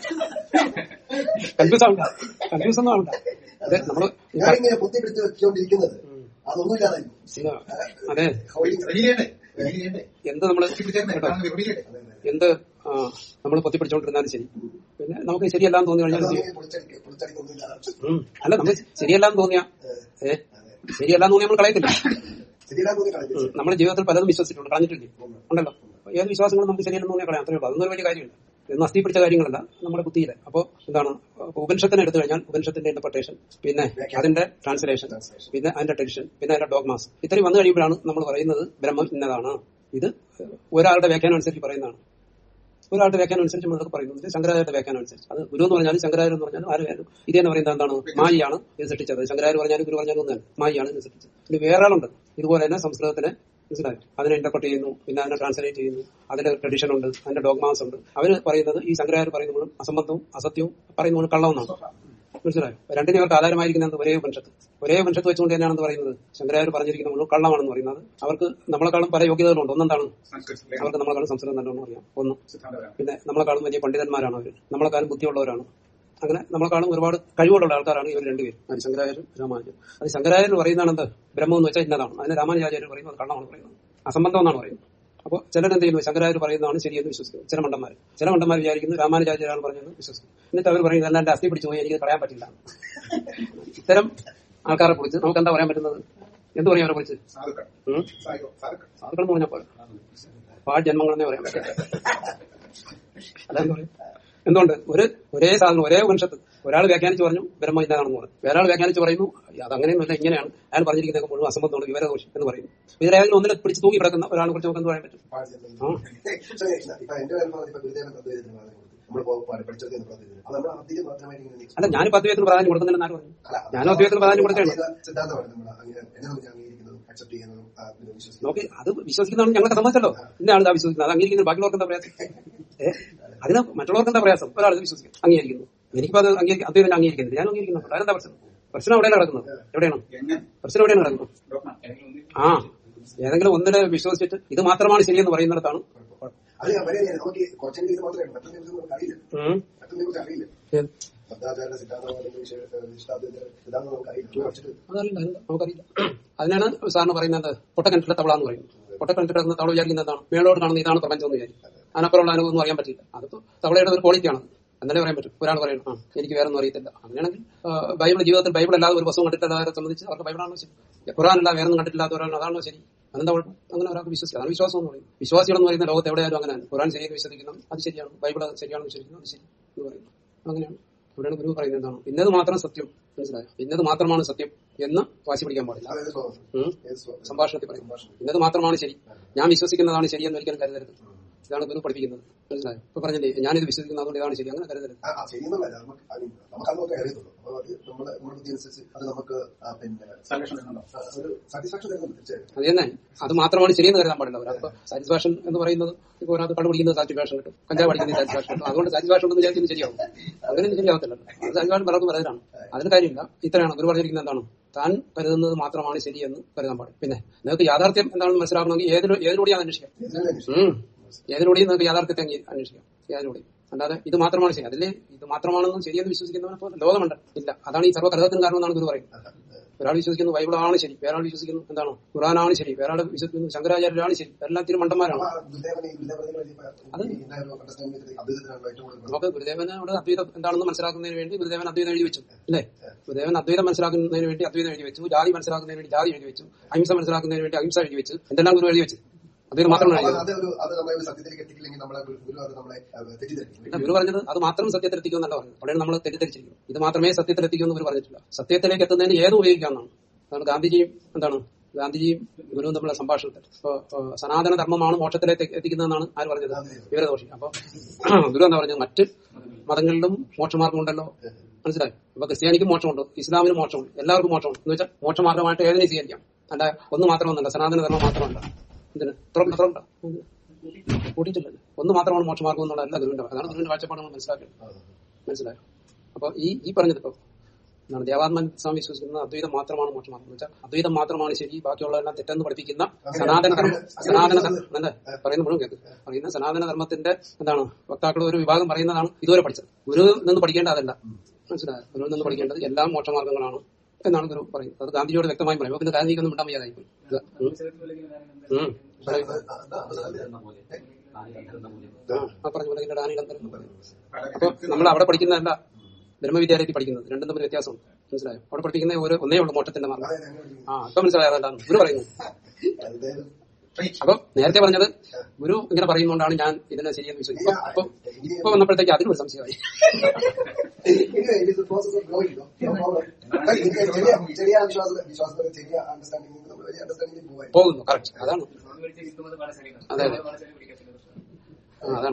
A: കൺഫ്യൂസ് ആവണ്ട കൺഫ്യൂസ് ഒന്നും ആവണ്ട അതെ നമ്മള് ഈ പറ-
C: ഞാനിങ്ങനെ കുത്തി പിടിച്ച് വെച്ചുകൊണ്ടിരിക്കുന്നത് അതൊന്നും ഇല്ലാതായിരുന്നു
A: ഇല്ല. അതെ
B: റിവീൽ ചെയ്യണ്ടേ റിവീൽ ചെയ്യണ്ടേ
A: എന്ത് നമ്മള്
B: പിടിച്ചേക്കണേ
A: കേട്ടോ
B: റിവീൽ ചെയ്യണ്ടേ
A: എന്ത് നമ്മൾ പൊത്തിപ്പിടിച്ചോണ്ടിരുന്നാലും ശരി പിന്നെ നമുക്ക് ശരിയല്ലാന്ന് തോന്നി കഴിഞ്ഞാൽ എന്ത് ചെയ്യും?
C: പൊളിച്ചടിക്ക് പൊളിച്ചടിക്കൊന്നും ഇല്ലാതെ
A: ഉം. അല്ല നമ്മൾ ശരിയല്ലാന്ന് തോന്നിയാ ഏ ശരിയല്ലാന്ന് തോന്നിയാൽ നമ്മൾ കളയത്തില്ല
C: ശരിയില്ലാതെ കളഞ്ഞു
A: നമ്മുടെ ജീവിതത്തിൽ പലതും വിശ്വസിച്ചിട്ടുണ്ട് കളഞ്ഞിട്ടില്ലേ ഉണ്ടല്ലോ അപ്പൊ ഏത് വിശ്വാസങ്ങളും നമുക്ക് ശരിയല്ലെന്ന് തോന്നിയാൽ കളയാം അത്രേ ഉള്ളൂ അതൊന്നും ഒരു വലിയ കാര്യമില്ല ഇത് നസ്തി പിടിച്ച കാര്യങ്ങളല്ല നമ്മുടെ ബുദ്ധിയിലെ അപ്പോ എന്താണ് അപ്പൊ ഉപനിഷത്തിനെ എടുത്തു കഴിഞ്ഞാൽ ഉപനിഷത്തിന്റെ ഇന്റർപ്രിട്ടേഷൻ പിന്നെ അതിന്റെ ട്രാൻസ്ലേഷൻ പിന്നെ അതിന്റെ ടെൻഷൻ പിന്നെ അതിന്റെ ഡോഗ്മാസ് ഇത്രയും വന്നു കഴിയുമ്പോഴാണ് നമ്മൾ പറയുന്നത് ബ്രഹ്മം ഇന്നതാണ് ഇത് ഒരാളുടെ വ്യാഖ്യാനം അനുസരിച്ച് പറയുന്നതാണ് ഒരാളുടെ വ്യാഖ്യാനം അനുസരിച്ച് നമ്മളൊക്കെ പറയുന്നത് ശങ്കരാചാര്യ വ്യാഖ്യാനം അനുസരിച്ച് അത് ഗുരു എന്ന് പറഞ്ഞാലും ശങ്കരാചാര്യ എന്ന് പറഞ്ഞാലും ആരും ഇതെന്ന് പറയുന്നത് എന്താണ് മായിയാണ് ഇത് സൃഷ്ടിച്ചത് ശങ്കരാചാര്യ പറഞ്ഞാലും ഗുരു പറഞ്ഞാലും ഒന്നാണ് മായിയാണ് ഇത് സൃഷ്ടിച്ചത് ഇനി വേറെ ആളുണ്ട് ഇതുപോലെ തന്നെ സംസ്കൃതത്തിനെ മനസ്സിലായോ അതിനെ ഇന്റർപ്രട്ട് ചെയ്യുന്നു പിന്നെ അതിനെ ട്രാൻസ്ലേറ്റ് ചെയ്യുന്നു അതിന്റെ ട്രഡീഷൻ ഉണ്ട് അതിന്റെ ഡോഗ്മാസ് ഉണ്ട് അവര് പറയുന്നത് ഈ ശങ്കരാചാര്യ പറയുന്നതും അസംബന്ധവും അസത്യവും പറയുന്നതും കള്ളമെന്നാണ് മനസ്സിലായോ രണ്ടിനും അവർക്ക് ആധാരമായിരിക്കുന്നത് ഒരേ ഉപനിഷത്ത് ഒരേ ഉപനിഷത്ത് വെച്ചുകൊണ്ട് തന്നെയാണെന്ന് പറയുന്നത് ശങ്കരാചാര്യ പറഞ്ഞിരിക്കുന്ന മുഴുവൻ കള്ളമാണെന്ന് പറയുന്നത് അവർക്ക് നമ്മളെക്കാളും പല യോഗ്യതകളുണ്ട് ഒന്നെന്താണ്
B: സംസ്കൃതത്തിലെ
A: അവർക്ക് നമ്മളെക്കാളും സംസ്കൃതം നല്ലോണം അറിയാം ഒന്ന്
B: സിദ്ധാന്തപരമാണ്
A: പിന്നെ നമ്മളെക്കാളും വലിയ പണ്ഡിതന്മാരാണ് അവർ നമ്മളെക്കാളും ബുദ്ധിയുള്ളവരാണ് അങ്ങനെ നമ്മളെക്കാളും ഒരുപാട് കഴിവുള്ള ആൾക്കാരാണ് ഇവർ രണ്ടുപേരും അത് ശങ്കരാചാര്യരും രാമാനുജരും അത് ശങ്കരാചാര്യർ പറയുന്നതാണ് എന്ത് ബ്രഹ്മം എന്ന് വെച്ചാൽ ഇന്നതാണ് അതിന് രാമാനുജാചാര്യർ പറയുന്നത് അത് കള്ളമാണ് പറയുന്നത് അസംബന്ധം എന്നാണ് പറയുന്നത് അപ്പോൾ ചിലരെന്ത് ചെയ്യുന്നു ശങ്കരാചാര്യ പറയുന്നതാണ് ശരിയെന്ന് വിശ്വസിക്കുന്നു ചില മണ്ടന്മാർ ചില മണ്ടന്മാർ വിചാരിക്കുന്നു രാമാനുജാചാര്യാണ് പറഞ്ഞതെന്ന് വിശ്വസിക്കുന്നു എന്നിട്ട് അവർ പറയുന്നത് എല്ലാം എന്റെ അസ്ഥി പിടിച്ചു പോയി എനിക്ക് കളയാൻ പറ്റില്ല ഇത്തരം ആൾക്കാരെ കുറിച്ച് നമുക്ക് എന്താ പറയാൻ പറ്റുന്നത് എന്ത് പറയാൻ അവരെ കുറിച്ച്
B: സാധുക്കൾ
A: ഉം?
B: സാധു സാധുക്കൾ
A: സാധുക്കൾ എന്ന് പറഞ്ഞപ്പോൾ പാട് ജന്മങ്ങളെന്നേ പറയാൻ പറ്റും അതെന്താ പറയാ എന്തുകൊണ്ട് ഒരു ഒരേ സാധനം ഒരേ വംശത്ത് ഒരാൾ വ്യാഖ്യാനിച്ച് പറഞ്ഞു ബ്രഹ്മ ഇതാണെന്ന് പറഞ്ഞു വേറെ ആൾ വ്യാഖ്യാനിച്ച് പറയുന്നു അത് അങ്ങനെയൊന്നുമില്ല ഇങ്ങനെയാണ് അയാൾ പറഞ്ഞിരിക്കുന്നത് മുഴുവൻ അസംബന്ധമാണ് വിവരദോഷം എന്ന് പറയുന്നു ഇതിലേതെങ്കിലും ഒന്നിനെ പിടിച്ച് തൂങ്ങി കിടക്കുന്ന ഒരാളെ കുറിച്ച് നമുക്ക് എന്ത് പറയാൻ പറ്റും
C: ഇപ്പൊ എന്റെ കാര്യം പറഞ്ഞ ഇപ്പൊ ഗുരുദേവൻ തത്വത്തിന് പ്രാധാന്യം കൊടുത്തു നമ്മൾ പഠിച്ചത് അത് നമ്മൾ അധികം മാത്രമായിട്ട് ഇങ്ങനെ
A: അല്ല ഞാനിപ്പോ അദ്വൈതത്തിന് പ്രാധാന്യം കൊടുക്കുന്നില്ല എന്നാണ് പറഞ്ഞു ഞാനും അദ്വൈതത്തിന് പ്രാധാന്യം കൊടുക്കുകയാണ്
C: സിദ്ധാന്തമാണ് നമ്മൾ അങ്ങനെ എന്നെ സംബന്ധിച്ച് അംഗീകരിക്കുന്നതും അക്സെപ്റ്റ് ചെയ്യുന്നതും ആ, പിന്നെ വിശ്വസിക്കുന്നതും
A: നോക്കി അത് വിശ്വസിക്കുന്നതാണ് ഞങ്ങൾക്ക് സമ്മതിച്ചല്ലോ ഇന്ന ആൾ ഇതാ വിശ്വസിക്കുന്നത് അത് അംഗീകരിക്കുന്നത് ബാക്കിയുള്ളവർക്ക് എന്താ പ്രയാസം ഏ അതിന് മറ്റുള്ളവർക്ക് എന്താ പ്രയാസം ഒരാൾ ഇത് വിശ്വസിക്കും അംഗീകരിക്കുന്നു എനിക്കിപ്പോ അത് അംഗീകരിക്കും അദ്വൈതം അംഗീകരിക്കുന്നില്ല ഞാൻ അംഗീകരിക്കുന്നുണ്ട് അതെന്താ പ്രശ്നം പ്രശ്നം എവിടെയാണ് നടക്കുന്നത് എവിടെയാണ്
B: എങ്ങനെ
A: പ്രശ്നം എവിടെയാണ് നടക്കുന്നത്
B: ഡോക്ടർ
A: ആ ഏതെങ്കിലും ഒന്നിനെ വിശ്വസിച്ചിട്ട് ഇത് മാത്രമാണ് ശരിയെന്ന് പറയുന്നിടത്താണ് കുഴപ്പം.
C: അത് ഞാൻ പറയാൻ നമുക്ക് കുറച്ചെങ്കിലും ഇത് മാത്രമേ മറ്റൊന്നിനെ കുറിച്ച് നമുക്ക് അറിയില്ല
A: ഉം.
C: മറ്റൊന്നിനെ കുറിച്ച് അറിയില്ല
A: ഏത്?
C: ഭദ്രാചാര്യ സിദ്ധാന്തം അല്ലെങ്കിൽ വിശിഷ്ടാദ്വൈത സിദ്ധാന്തം നമുക്ക് അറിയില്ല പഠിച്ചിട്ട്
A: അതറിയില്ല അതെന്താ? നമുക്കറിയില്ല അതിനാണ് സാറിന് പറയുന്നത് പൊട്ടക്കിണറ്റിലെ തവള എന്ന് പറയുന്നത് പൊട്ടക്കിണറ്റിലെ തവള വിചാരിക്കുന്നത് എന്താണ് മേളോട് കാണുന്ന ഇതാണ് പ്രപഞ്ചം എന്ന് വിചാരിക്കും അതിനപ്പുറമുള്ള അനുഭവം ഒന്നും അറിയാൻ പറ്റില്ല അതിപ്പോ തവളയുടെ ഒരു ക്വാളിറ്റിയാണ് എന്നല്ലേ പറയാൻ പറ്റും ഒരാൾ പറയണം ആ എനിക്ക് വേറെ ഒന്നും അറിയത്തില്ല അങ്ങനെയാണെങ്കിൽ ആ, ബൈബിൾ ജീവിതത്തിൽ ബൈബിൾ അല്ലാതെ ഒരു വസ്തു കണ്ടിട്ടില്ലാതെ സംബന്ധിച്ച് അവർക്ക് ബൈബിളാണോ ശരി ഖുറാനല്ല വേറെ ഒന്നും കണ്ടിട്ടില്ലാത്ത ഒരാൾ അതാണോ ശരി അതെന്താ കുഴപ്പം അങ്ങനെ ഒരാൾക്ക് വിശ്വസിക്കാം അതാണ് വിശ്വാസം എന്ന് പറയുന്നത് വിശ്വാസികളെന്ന് പറയുന്ന ലോകത്ത് എവിടെയായാലും അങ്ങനെയാണ് ഖുറാൻ ശരിയെന്ന് വിശ്വസിക്കുന്നു അത് ശരിയാണ് ബൈബിൾ ശരിയാണെന്ന് വിശ്വസിക്കുന്നു അത് ശരി എന്ന് പറയുന്നു അങ്ങനെയാണ് ഇവിടെയാണ് ഗുരു പറയുന്നത് എന്താണ് ഇന്നത് മാത്രം സത്യം മനസ്സിലായോ ഇന്നത് മാത്രമാണ് സത്യം എന്ന് വാശി പിടിക്കാൻ പാടില്ല
C: അതായത് സ്വഭാവം
A: ഉം.
C: ഏത് സ്വഭാവം
A: സംഭാഷണത്തിൽ പറയും ഇന്നത് മാത്രമാണ് ശരി ഞാൻ വിശ്വസിക്കുന്നതാണ് ശരിയെന്ന് ഒരിക്കലും കരുതരുത് ഇതാണ് ഗുരു പഠിപ്പിക്കുന്നത് മനസ്സിലായോ ഇപ്പൊ പറഞ്ഞില്ലേ ഞാനിത് വിശ്വസിക്കുന്നത് അതുകൊണ്ട് ഇതാണ് ശരി അങ്ങനെ കരുതരുത്
C: ആ, ആ, ചെയ്യുന്നതല്ല നമുക്ക് അത് നമുക്ക് അത് മാത്രമേ അറിയത്തുള്ളൂ അപ്പൊ അത് നമ്മുടെ നമ്മുടെ ബുദ്ധി അനുസരിച്ച് അത് നമുക്ക് ആ, പിന്നെ
B: സംരക്ഷണം തരുന്നുണ്ടോ
C: ആ, ഒരു സാറ്റിസ്ഫാക്ഷൻ തരുന്നുണ്ട് തീർച്ചയായും
A: അത് തന്നെ അത് മാത്രമാണ് ശരിയെന്ന് കരുതാൻ പാടില്ല ഒരാൾക്ക് സാറ്റിസ്ഫാക്ഷൻ എന്ന് പറയുന്നത് ഇപ്പോൾ ഒരാൾക്ക് കണ്ടുപിടിക്കുന്നത് സാറ്റിസ്ഫാക്ഷൻ കിട്ടും കഞ്ചാവ് പഠിക്കുന്നത് സാറ്റിസ്ഫാക്ഷൻ കിട്ടും അതുകൊണ്ട് സാറ്റിസ്ഫാക്ഷൻ ഉണ്ടെന്ന് വിചാരിക്കുന്നത് ശരിയാവും അങ്ങനെ ശരിയാവത്തില്ലല്ലോ അത് സാറ്റിസ്ഫാക്ഷൻ പലർക്കും പലതിനാണ് അതിന് കാര്യമില്ല ഇത്രയാണ് ഗുരു പറഞ്ഞിരിക്കുന്നത് എന്താണ് താൻ കരുതുന്നത് മാത്രമാണ് ശരിയെന്ന് കരുതാൻ പാടില്ല പിന്നെ നിങ്ങൾക്ക് യാഥാർത്ഥ്യം എന്താണെന്ന് മനസ്സിലാക്കണമെങ്കിൽ ഏതിലൂ ഏതിലൂടെയാണ് അന്വേഷിക്കാം
C: ഇതിനെ അന്വേഷിക്കും.
A: ഉം. ഏതിലൂടെയും നിങ്ങൾക്ക് യാഥാർത്ഥ്യത്തെ അംഗീ- അന്വേഷിക്കാം ഏതിലൂടെയും അല്ലാതെ ഇത് മാത്രമാണ് ശരി അതിൽ ഇത് മാത്രമാണെന്നും ശരിയെന്ന് വിശ്വസിക്കുന്നവനപ്പോൾ ലോകമുണ്ട് ഇല്ല അതാണ് ഈ സർവ്വകൃതത്തിന് കാരണം എന്നാണ് ഗുരു പറയുന്നത് ഒരാൾ വിശ്വസിക്കുന്നു ബൈബിളാണ് ശരി വേറൊരാൾ വിശ്വസിക്കുന്നു എന്താണ് ഖുറാനാണ് ശരി വേറൊരാൾ വിശ്വസിക്കുന്നു ശങ്കരാചാര്യരാണ് ശരി എല്ലാത്തിനും മണ്ടന്മാരാണ്
C: ഗുരുദേവനെ ഗുരുദേവനെ അണ്ടർസ്റ്റാൻഡിംഗ് അദ്വൈതത്തിനാണല്ലോ ഏറ്റവും കൂടുതൽ
A: നമുക്ക് ഗുരുദേവനോട് അദ്വൈതം എന്താണെന്ന് മനസ്സിലാക്കുന്നതിന് വേണ്ടി ഗുരുദേവൻ അദ്വൈതം എഴുതി വെച്ചു അല്ലേ ഗുരുദേവൻ അദ്വൈതം മനസ്സിലാക്കുന്നതിന് വേണ്ടി അദ്വൈതം എഴുതി വെച്ചു ജാതി മനസ്സിലാക്കുന്നതിന് വേണ്ടി ജാതി എഴുതി വെച്ചു അഹിംസ മനസ്സിലാക്കുന്നതിന് വേണ്ടി അഹിംസ എഴുതി വെച്ചു എന്തെല്ലാം ഗുരു എഴുതി വെച്ചു അദ്വൈതം മാത്രമാണ് എഴുതി
C: അത് ഒരു അത് നമ്മളെ ഒരു സത്യത്തിലേക്ക് എത്തിക്കില്ലെങ്കിൽ നമ്മളെ ഗുരു ഗുരു അത് നമ്മളെ അഹ്, തെറ്റിദ്ധരിക്കും
A: ഇല്ല, ഗുരു പറഞ്ഞത് അത് മാത്രം സത്യത്തിൽ എത്തിക്കുമെന്നല്ല പറഞ്ഞത് അവിടെ നമ്മൾ തെറ്റിദ്ധരിച്ചിരിക്കുന്നു ഇത് മാത്രമേ സത്യത്തിൽ എത്തിക്കുമെന്ന് ഗുരു പറഞ്ഞിട്ടില്ല സത്യത്തിലേക്ക് എത്തുന്നതിന് ഏത് ഉപയോഗിക്കാമെന്നാണ് അതാണ് ഗാന്ധിജിയും എന്താണ് ഗാന്ധിജിയും ഗുരുവും തമ്മിലുള്ള സംഭാഷണത്തിൽ ഇപ്പൊ ഏഹ്, സനാതന ധർമ്മമാണ് മോക്ഷത്തിലേക്ക് എത്തിക്കുന്നതെന്നാണ് ആര് പറഞ്ഞത് വിവരദോഷി അപ്പൊ ഗുരു എന്താ പറഞ്ഞത് മറ്റ് മതങ്ങളിലും മോക്ഷമാർഗം ഉണ്ടല്ലോ മനസ്സിലായി അപ്പൊ ക്രിസ്ത്യാനിക്കും മോക്ഷമുണ്ട് ഇസ്ലാമിനും മോക്ഷമുണ്ട് എല്ലാവർക്കും മോക്ഷമുണ്ട് എന്ന് വെച്ചാൽ മോക്ഷമാർഗമായിട്ട് ഏതിനെ സ്വീകരിക്കാം അല്ല ഒന്ന് മാത്രമൊന്നല്ല സനാതന ധർമ്മം മാത്രമല്ല എന്തിന് തുറണ്ട തുറണ്ട കൂട്ടിയിട്ടില്ല ഒന്ന് മാത്രമാണ് മോക്ഷമാർഗം എന്നുള്ള അല്ല ഗുരുവിന്റെ അതാണ് ഗുരുവിന്റെ കാഴ്ചപ്പാട് നമ്മൾ മനസ്സിലാക്കുന്നത് മനസ്സിലായോ അപ്പൊ ഈ ഈ പറഞ്ഞത് ഇപ്പൊ എന്താണ് ദേവാത്മൻ സ്വാമി വിശ്വസിക്കുന്ന അദ്വൈതം മാത്രമാണ് മോക്ഷമാർഗം എന്ന് വെച്ചാൽ അദ്വൈതം മാത്രമാണ് ശരി ബാക്കിയുള്ളതെല്ലാം തെറ്റെന്ന് പഠിപ്പിക്കുന്ന സനാതന ധർമ്മം സനാതന ധർമ്മം അല്ലേ പറയുന്ന മുഴുവൻ കേൾക്ക് പറയുന്ന സനാതന ധർമ്മത്തിന്റെ എന്താണ് വക്താക്കൾ ഒരു വിഭാഗം പറയുന്നതാണ് ഇതുവരെ പഠിച്ചത് ഗുരു നിന്ന് പഠിക്കേണ്ട അതല്ല മനസ്സിലായോ ഗുരുവിൽ നിന്ന് പഠിക്കേണ്ടത് എല്ലാം മോക്ഷമാർഗങ്ങളാണ് എന്നാണ് ഗുരു പറയുന്നത് അത് ഗാന്ധിജിയോട് വ്യക്തമായി പറയും അപ്പൊ പിന്നെ ഗാന്ധിജിക്കൊന്നും മിണ്ടാൻ വയ്യാതായി പോയി ഇത്, ഉം. ഉം. പറയൂ. ആ, ആ പറഞ്ഞ പോലെ ഇതിന്റെ ഡാനികന്ധരം എന്ന് പറയുന്നത് അപ്പൊ നമ്മൾ അവിടെ പഠിക്കുന്നതല്ല ബ്രഹ്മവിദ്യാലയത്തിൽ പഠിക്കുന്നത് രണ്ടും തമ്മിൽ വ്യത്യാസമുണ്ട് മനസ്സിലായോ അവിടെ പഠിക്കുന്ന ഒരു ഒന്നേ ഉള്ളൂ മോട്ടത്തിന്റെ മാർഗം ആ ഇപ്പൊ മനസ്സിലായോ അതെന്താണ് ഗുരു പറയുന്നു അപ്പൊ നേരത്തെ പറഞ്ഞത് ഗുരു ഇങ്ങനെ പറയുന്നതുകൊണ്ടാണ് ഞാൻ ഇതിനെ ശരിയെന്ന് വിശ്വസിക്കും അപ്പൊ ഇപ്പൊ വന്നപ്പോഴത്തേക്ക് അതിനും ഒരു സംശയമായി
C: Anyway, it is the process of growing, no? No problem. എനിക്ക് ചെറിയ ചെറിയ വിശ്വാസം വിശ്വാസത്തിൽ ചെറിയ അണ്ടർസ്റ്റാൻഡിംഗ് നമ്മൾ വലിയ അണ്ടർസ്റ്റാൻഡിംഗ് പോവാൻ
A: പോകുന്നു കറക്റ്റ് അതാണ് അതെ അതെ ആ, അതാണ്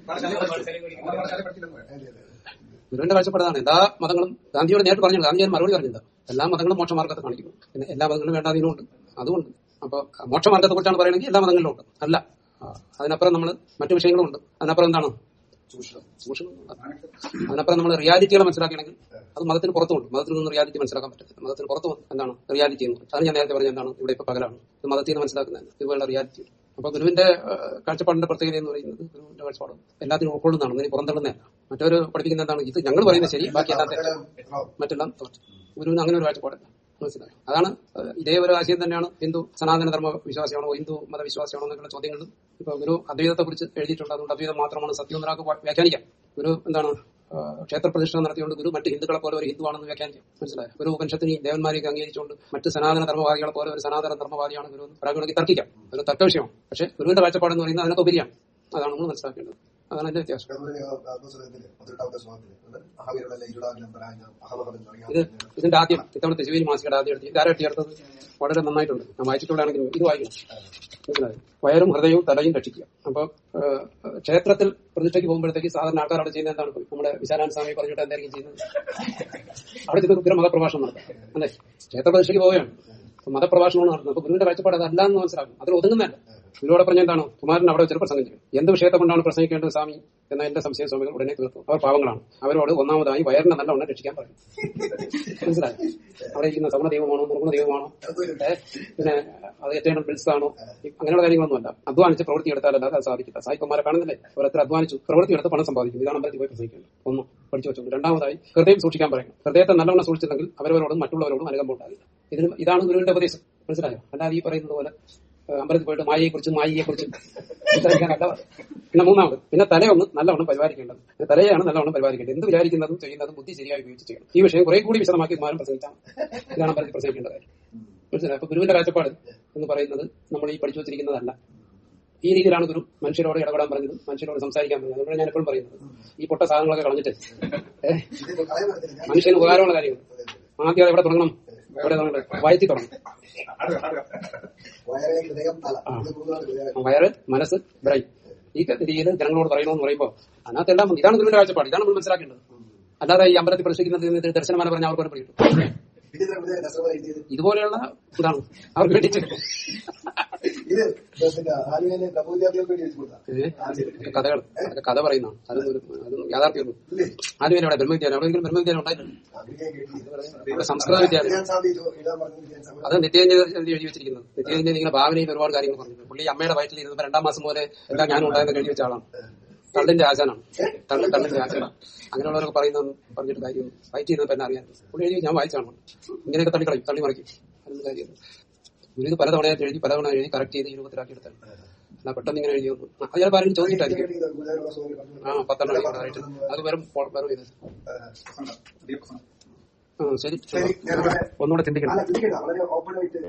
A: ഗുരുവിന്റെ കാഴ്ചപ്പാടാണ് എല്ലാ മതങ്ങളും ഗാന്ധിയോട് നേരിട്ട് പറഞ്ഞു ഗാന്ധി അതിന് മറുപടി പറഞ്ഞില്ല എല്ലാ മതങ്ങളും മോക്ഷമാർഗത്തെ കാണിക്കുന്നു പിന്നെ എല്ലാ മതങ്ങളും വേണ്ടാതീനുമുണ്ട് അതുകൊണ്ട് അപ്പൊ മോക്ഷമാർഗത്തെ കുറിച്ചാണ് പറയണമെങ്കിൽ എല്ലാ മതങ്ങളിലും ഉണ്ട് അല്ല ആ, അതിനപ്പുറം നമ്മൾ മറ്റു വിഷയങ്ങളും ഉണ്ട് അതിനപ്പുറം എന്താണ് ചൂഷണം ചൂഷണം അതിനപ്പുറം നമ്മൾ റിയാലിറ്റികളെ മനസ്സിലാക്കണമെങ്കിൽ അത് മതത്തിന് പുറത്തുമുണ്ട് മതത്തിൽ നിന്ന് റിയാലിറ്റി മനസ്സിലാക്കാൻ പറ്റത്തില്ല മതത്തിന് പുറത്തു എന്താണ് റിയാലിറ്റി എന്ന് അത് ഞാൻ നേരത്തെ പറഞ്ഞ എന്താണ് ഇവിടെ ഇപ്പൊ പകലാണ് ഇത് മതത്തിൽ നിന്ന് മനസ്സിലാക്കുന്നതല്ല ഇതുപോലുള്ള റിയാലിറ്റി അപ്പൊ ഗുരുവിന്റെ ആ, കാഴ്ചപ്പാടിന്റെ പ്രത്യേകത എന്ന് പറയുന്നത് ഗുരുവിന്റെ കാഴ്ചപ്പാട് എല്ലാത്തിനും ഉൾക്കൊള്ളുന്നതാണ് ഇതിന് പുറന്തള്ളുന്നതല്ല മറ്റൊരു പഠിപ്പിക്കുന്ന എന്താണ് ഇത് ഞങ്ങൾ പറയുന്നത് ശരി ബാക്കി എല്ലാം തെറ്റ് മറ്റെല്ലാം തോറ്റ് ഗുരുവിന് അങ്ങനെ ഒരു കാഴ്ചപ്പാടില്ല മനസ്സിലായോ അതാണ് ഏഹ്, ഇതേ ഒരു ആശയം തന്നെയാണ് ഹിന്ദു സനാതന ധർമ്മ വിശ്വാസിയാണോ ഹിന്ദു മതവിശ്വാസിയാണോ എന്നൊക്കെയുള്ള ചോദ്യങ്ങളും ഇപ്പൊ ഗുരു അദ്വൈതത്തെ കുറിച്ച് എഴുതിയിട്ടുണ്ട് അതുകൊണ്ട് അദ്വൈതം മാത്രമാണ് സത്യം എന്നൊരാൾക്ക് വ്യാ- വ്യാഖ്യാനിക്കാം ഗുരു എന്താണ് ഏഹ്, ക്ഷേത്രപ്രതിഷ്ഠ നടത്തിയുകൊണ്ട് ഗുരു മറ്റ് ഹിന്ദുക്കളെ പോലെ ഒരു ഹിന്ദുവാണെന്ന് വ്യാഖ്യാനിക്കാം മനസ്സിലായോ ഒരു ഉപനിഷത്തിനെയും ദേവന്മാരെയൊക്കെ അംഗീകരിച്ചുകൊണ്ട് മറ്റ് സനാതന ധർമ്മവാദികളെ പോലെ ഒരു സനാതന ധർമ്മവാദിയാണ് ഗുരു എന്ന് ഒരാൾക്ക് തർക്കിക്കാം ഒരു തർക്ക വിഷയമാണ് പക്ഷേ ഗുരുവിന്റെ കാഴ്ചപ്പാടെന്ന് പറയുന്നത് അതിനൊക്കെ ഉപരിയാണ് അതാണ് നമ്മൾ മനസ്സിലാക്കേണ്ടത് അതാണ് എന്റെ വ്യത്യാസം
C: പതിനെട്ടാമത്തെ ശ്ലോകത്തില് അഹമിരുടെ ഇരുടാകലം പറയാൻ അഹമഹമെന്ന്
A: ഇത്
C: അറിയാം
A: ഇതിന്റെ ആദ്യം ഇത്തവണത്തെ ശിവരി മാസികയുടെ ആദ്യം എടുത്ത് ഇതാരെ ചേർത്തത് വളരെ നന്നായിട്ടുണ്ട് ഞാൻ വായിച്ചിട്ടുള്ളതാണെങ്കിൽ ഇത് വായിക്കണം മനസ്സിലായോ വയറും ഹൃദയവും തലയും രക്ഷിക്കുക അപ്പൊ ഏഹ്, ക്ഷേത്രത്തിൽ പ്രതിഷ്ഠയ്ക്ക് പോകുമ്പോഴത്തേക്ക് സാധാരണ ആൾക്കാർ അവിടെ ചെയ്യുന്നത് എന്താണ് നമ്മുടെ വിശാലാൻ സ്വാമി പറഞ്ഞിട്ട് എന്തായിരിക്കും ചെയ്യുന്നത് അവിടെ ചെന്ന് ഉഗ്ര മതപ്രഭാഷണം നടത്താം അല്ലേ ക്ഷേത്ര പ്രതിഷ്ഠയ്ക്ക് പോവുകയാണ് അപ്പൊ മതപ്രഭാഷണമാണ് നടത്തുന്നത് അപ്പൊ ഗുരുവിന്റെ കാഴ്ചപ്പാട് അതല്ല എന്ന് മനസ്സിലാക്കും അതിൽ ഒതുങ്ങുന്നതല്ല ഗുരുവോടെ പറഞ്ഞ എന്താണ് കുമാരൻ അവിടെ വെച്ചൊരു പ്രസംഗം ചെയ്യും എന്ത് വിഷയത്തെ കൊണ്ടാണ് പ്രസംഗിക്കേണ്ടത് സ്വാമി എന്ന എന്റെ സംശയ സ്വാമികൾ ഉടനെ തീർത്തു അവർ പാവങ്ങളാണ് അവരോട് ഒന്നാമതായി വയറിനെ നല്ലവണ്ണം രക്ഷിക്കാൻ പറയും മനസ്സിലായോ അവിടെ ഇരിക്കുന്ന സഗുണ ദൈവമാണോ നിർഗുണ ദൈവമാണോ ഏ? പിന്നെ അത് ഏറ്റവും ബിൽസ് ആണോ ഈ അങ്ങനെയുള്ള കാര്യങ്ങളൊന്നുമല്ല അധ്വാനിച്ച് പ്രവൃത്തി എടുത്താലല്ലാതെ അത് സാധിക്കില്ല സായിപ്പന്മാരെ കാണുന്നില്ലേ ഓരോരുത്തർ അധ്വാനിച്ചു പ്രവൃത്തി എടുത്ത് പണം സമ്പാദിക്കും ഇതാണ് അമ്പലത്തിൽ പോയി പ്രസംഗിക്കേണ്ടത് ഒന്ന് പഠിച്ചു വെച്ചു രണ്ടാമതായി ഹൃദയം സൂക്ഷിക്കാൻ പറയണം ഹൃദയത്തെ നല്ലവണ്ണം സൂക്ഷിച്ചില്ലെങ്കിൽ അവരവരോടും മറ്റുള്ളവരോടും അനുകമ്പം ഉണ്ടാകില്ല ഇതിന് ഇതാണ് ഗുരുവിന്റെ ഉപദേശം മനസ്സിലായോ അല്ലാതെ ഈ പറയുന്നത് പോലെ ഏഹ്, അമ്പലത്തിൽ പോയിട്ട് മായയെ കുറിച്ചും മായിയെ കുറിച്ചും സംസാരിക്കാനല്ല പിന്നെ മൂന്നാമത് പിന്നെ തലയൊന്ന് നല്ലവണ്ണം പരിപാലിക്കേണ്ടത് പിന്നെ തലയാണ് നല്ലവണ്ണം പരിപാലിക്കേണ്ടത് എന്ത് വിചാരിക്കുന്നതും ചെയ്യുന്നതും ബുദ്ധി ശരിയായി ഉപയോഗിച്ച് ചെയ്യണം ഈ വിഷയം കുറെ കൂടി വിശദമാക്കി കുമാരൻ പ്രസംഗിച്ചാൽ ഇതാണ് അമ്പലത്തിൽ പ്രസംഗിക്കേണ്ട കാര്യം മനസ്സിലായോ അപ്പൊ ഗുരുവിന്റെ കാഴ്ചപ്പാട് എന്ന് പറയുന്നത് നമ്മൾ ഈ പഠിച്ചു വെച്ചിരിക്കുന്നതല്ല ഈ രീതിയിലാണ് ഗുരു മനുഷ്യരോട് ഇടപെടാൻ പറഞ്ഞത് മനുഷ്യരോട് സംസാരിക്കാൻ പറഞ്ഞത് അതുകൊണ്ട് ഞാൻ എപ്പോഴും പറയുന്നത് ഈ പൊട്ട സാധനങ്ങളൊക്കെ കളഞ്ഞിട്ട് ഏഹ്, മനുഷ്യന് ഉപകാരമുള്ള കാര്യങ്ങൾ ആദ്യം അത് എവിടെ തുടങ്ങണം എവിടെ തുടങ്ങണം വയറ്റി തുടങ്ങണം
C: വയറേ ഹൃദയം തല ഇത് മൂന്നാണ് ഹൃദയം
A: വയറ് മനസ്സ് ബ്രെയിൻ ഈ രീതിയിൽ ജനങ്ങളോട് പറയണമെന്ന് പറയുമ്പോൾ അതിനകത്തെല്ലാം ഇതാണ് ഗുരുവിന്റെ കാഴ്ചപ്പാട് ഇതാണ് നമ്മൾ മനസ്സിലാക്കേണ്ടത് അല്ലാതെ ഈ അമ്പലത്തിൽ പ്രദർശിക്കുന്നത് ദർശനമാനം പറഞ്ഞാൽ അവർക്ക് പിടിയിട്ടു
C: ഇത് ഇത്ര ഹൃദയ രസമായി എഴുതിയത്
A: ഇതുപോലെയുള്ള ഇതാണ് അവർക്ക് വേണ്ടിയിട്ട്
C: ഇത് പിന്നെ ആലുവയിലെ പ്രഭുവിദ്യാർത്ഥികൾക്ക് വേണ്ടി വെച്ച് കൊടുത്താ
A: ഏഹ്, കഥകൾ അതൊക്കെ കഥ പറയുന്നതാണ് അതൊന്നും ഒരു അതൊന്നും യാഥാർത്ഥ്യമൊന്നും
C: ഇല്ലേ
A: ആദ്യം അവിടെ ബ്രഹ്മവിദ്യാലയം എവിടെയെങ്കിലും ബ്രഹ്മവിദ്യാലയം ഉണ്ടായിട്ടുണ്ട്
C: അങ്ങനെ ഞാൻ കേട്ടില്ല
A: ഇവിടെ സംസ്കൃത വിദ്യാലയം
C: ഞാൻ സാധിച്ചു ഇടാൻ പറഞ്ഞു ഞാൻ സമയം
A: അത് നിത്യഞ്ജ എഴുതി വെച്ചിരിക്കുന്നത് നിത്യഞ്ജ നിങ്ങളുടെ ഭാവനയിൽ ഒരുപാട് കാര്യങ്ങൾ പറഞ്ഞു പുള്ളി അമ്മയുടെ വയറ്റിൽ ഇരുന്നപ്പോൾ രണ്ടാം മാസം പോലെ എല്ലാം ഞാനും ഉണ്ടായെന്ന് എഴുതി വെച്ച ആളാണ് തള്ളിന്റെ ആശാനാണ് തള്ളി തള്ളിന്റെ ആശാനാണ് അങ്ങനെയുള്ളവരൊക്കെ പറയുന്ന പറഞ്ഞിട്ട് കാര്യം ഫൈറ്റ് ചെയ്യുന്നത് തന്നെ അറിയാം പുള്ളി എഴുതി ഞാൻ വായിച്ചാണ് ഇങ്ങനെയൊക്കെ തള്ളി കളയും തള്ളി മറിക്കും അതൊന്നും കാര്യം ഇത് പലതവണയായിട്ട് എഴുതി പലതവണ എഴുതി കറക്റ്റ് ചെയ്ത് രൂപത്തിലാക്കി എടുത്താണ് അല്ല പെട്ടെന്ന് ഇങ്ങനെ എഴുതി വന്നു അത് ചിലപ്പോൾ ആരെങ്കിലും ചോദിച്ചിട്ടായിരിക്കും ആ പത്തെണ്ണം എഴുതിയിട്ട് അത് വെറും പൊ- വെറും ഇത്
B: പ്രസംഗം. പുതിയ പ്രസംഗം.
A: ആ ശരി
C: ശരി, ഞാൻ വളരെ-
A: ഒന്നുകൂടെ ചിന്തിക്കണം
C: അല്ല ചിന്തിക്കണ്ട വളരെ ഓപ്പൺ ആയിട്ട്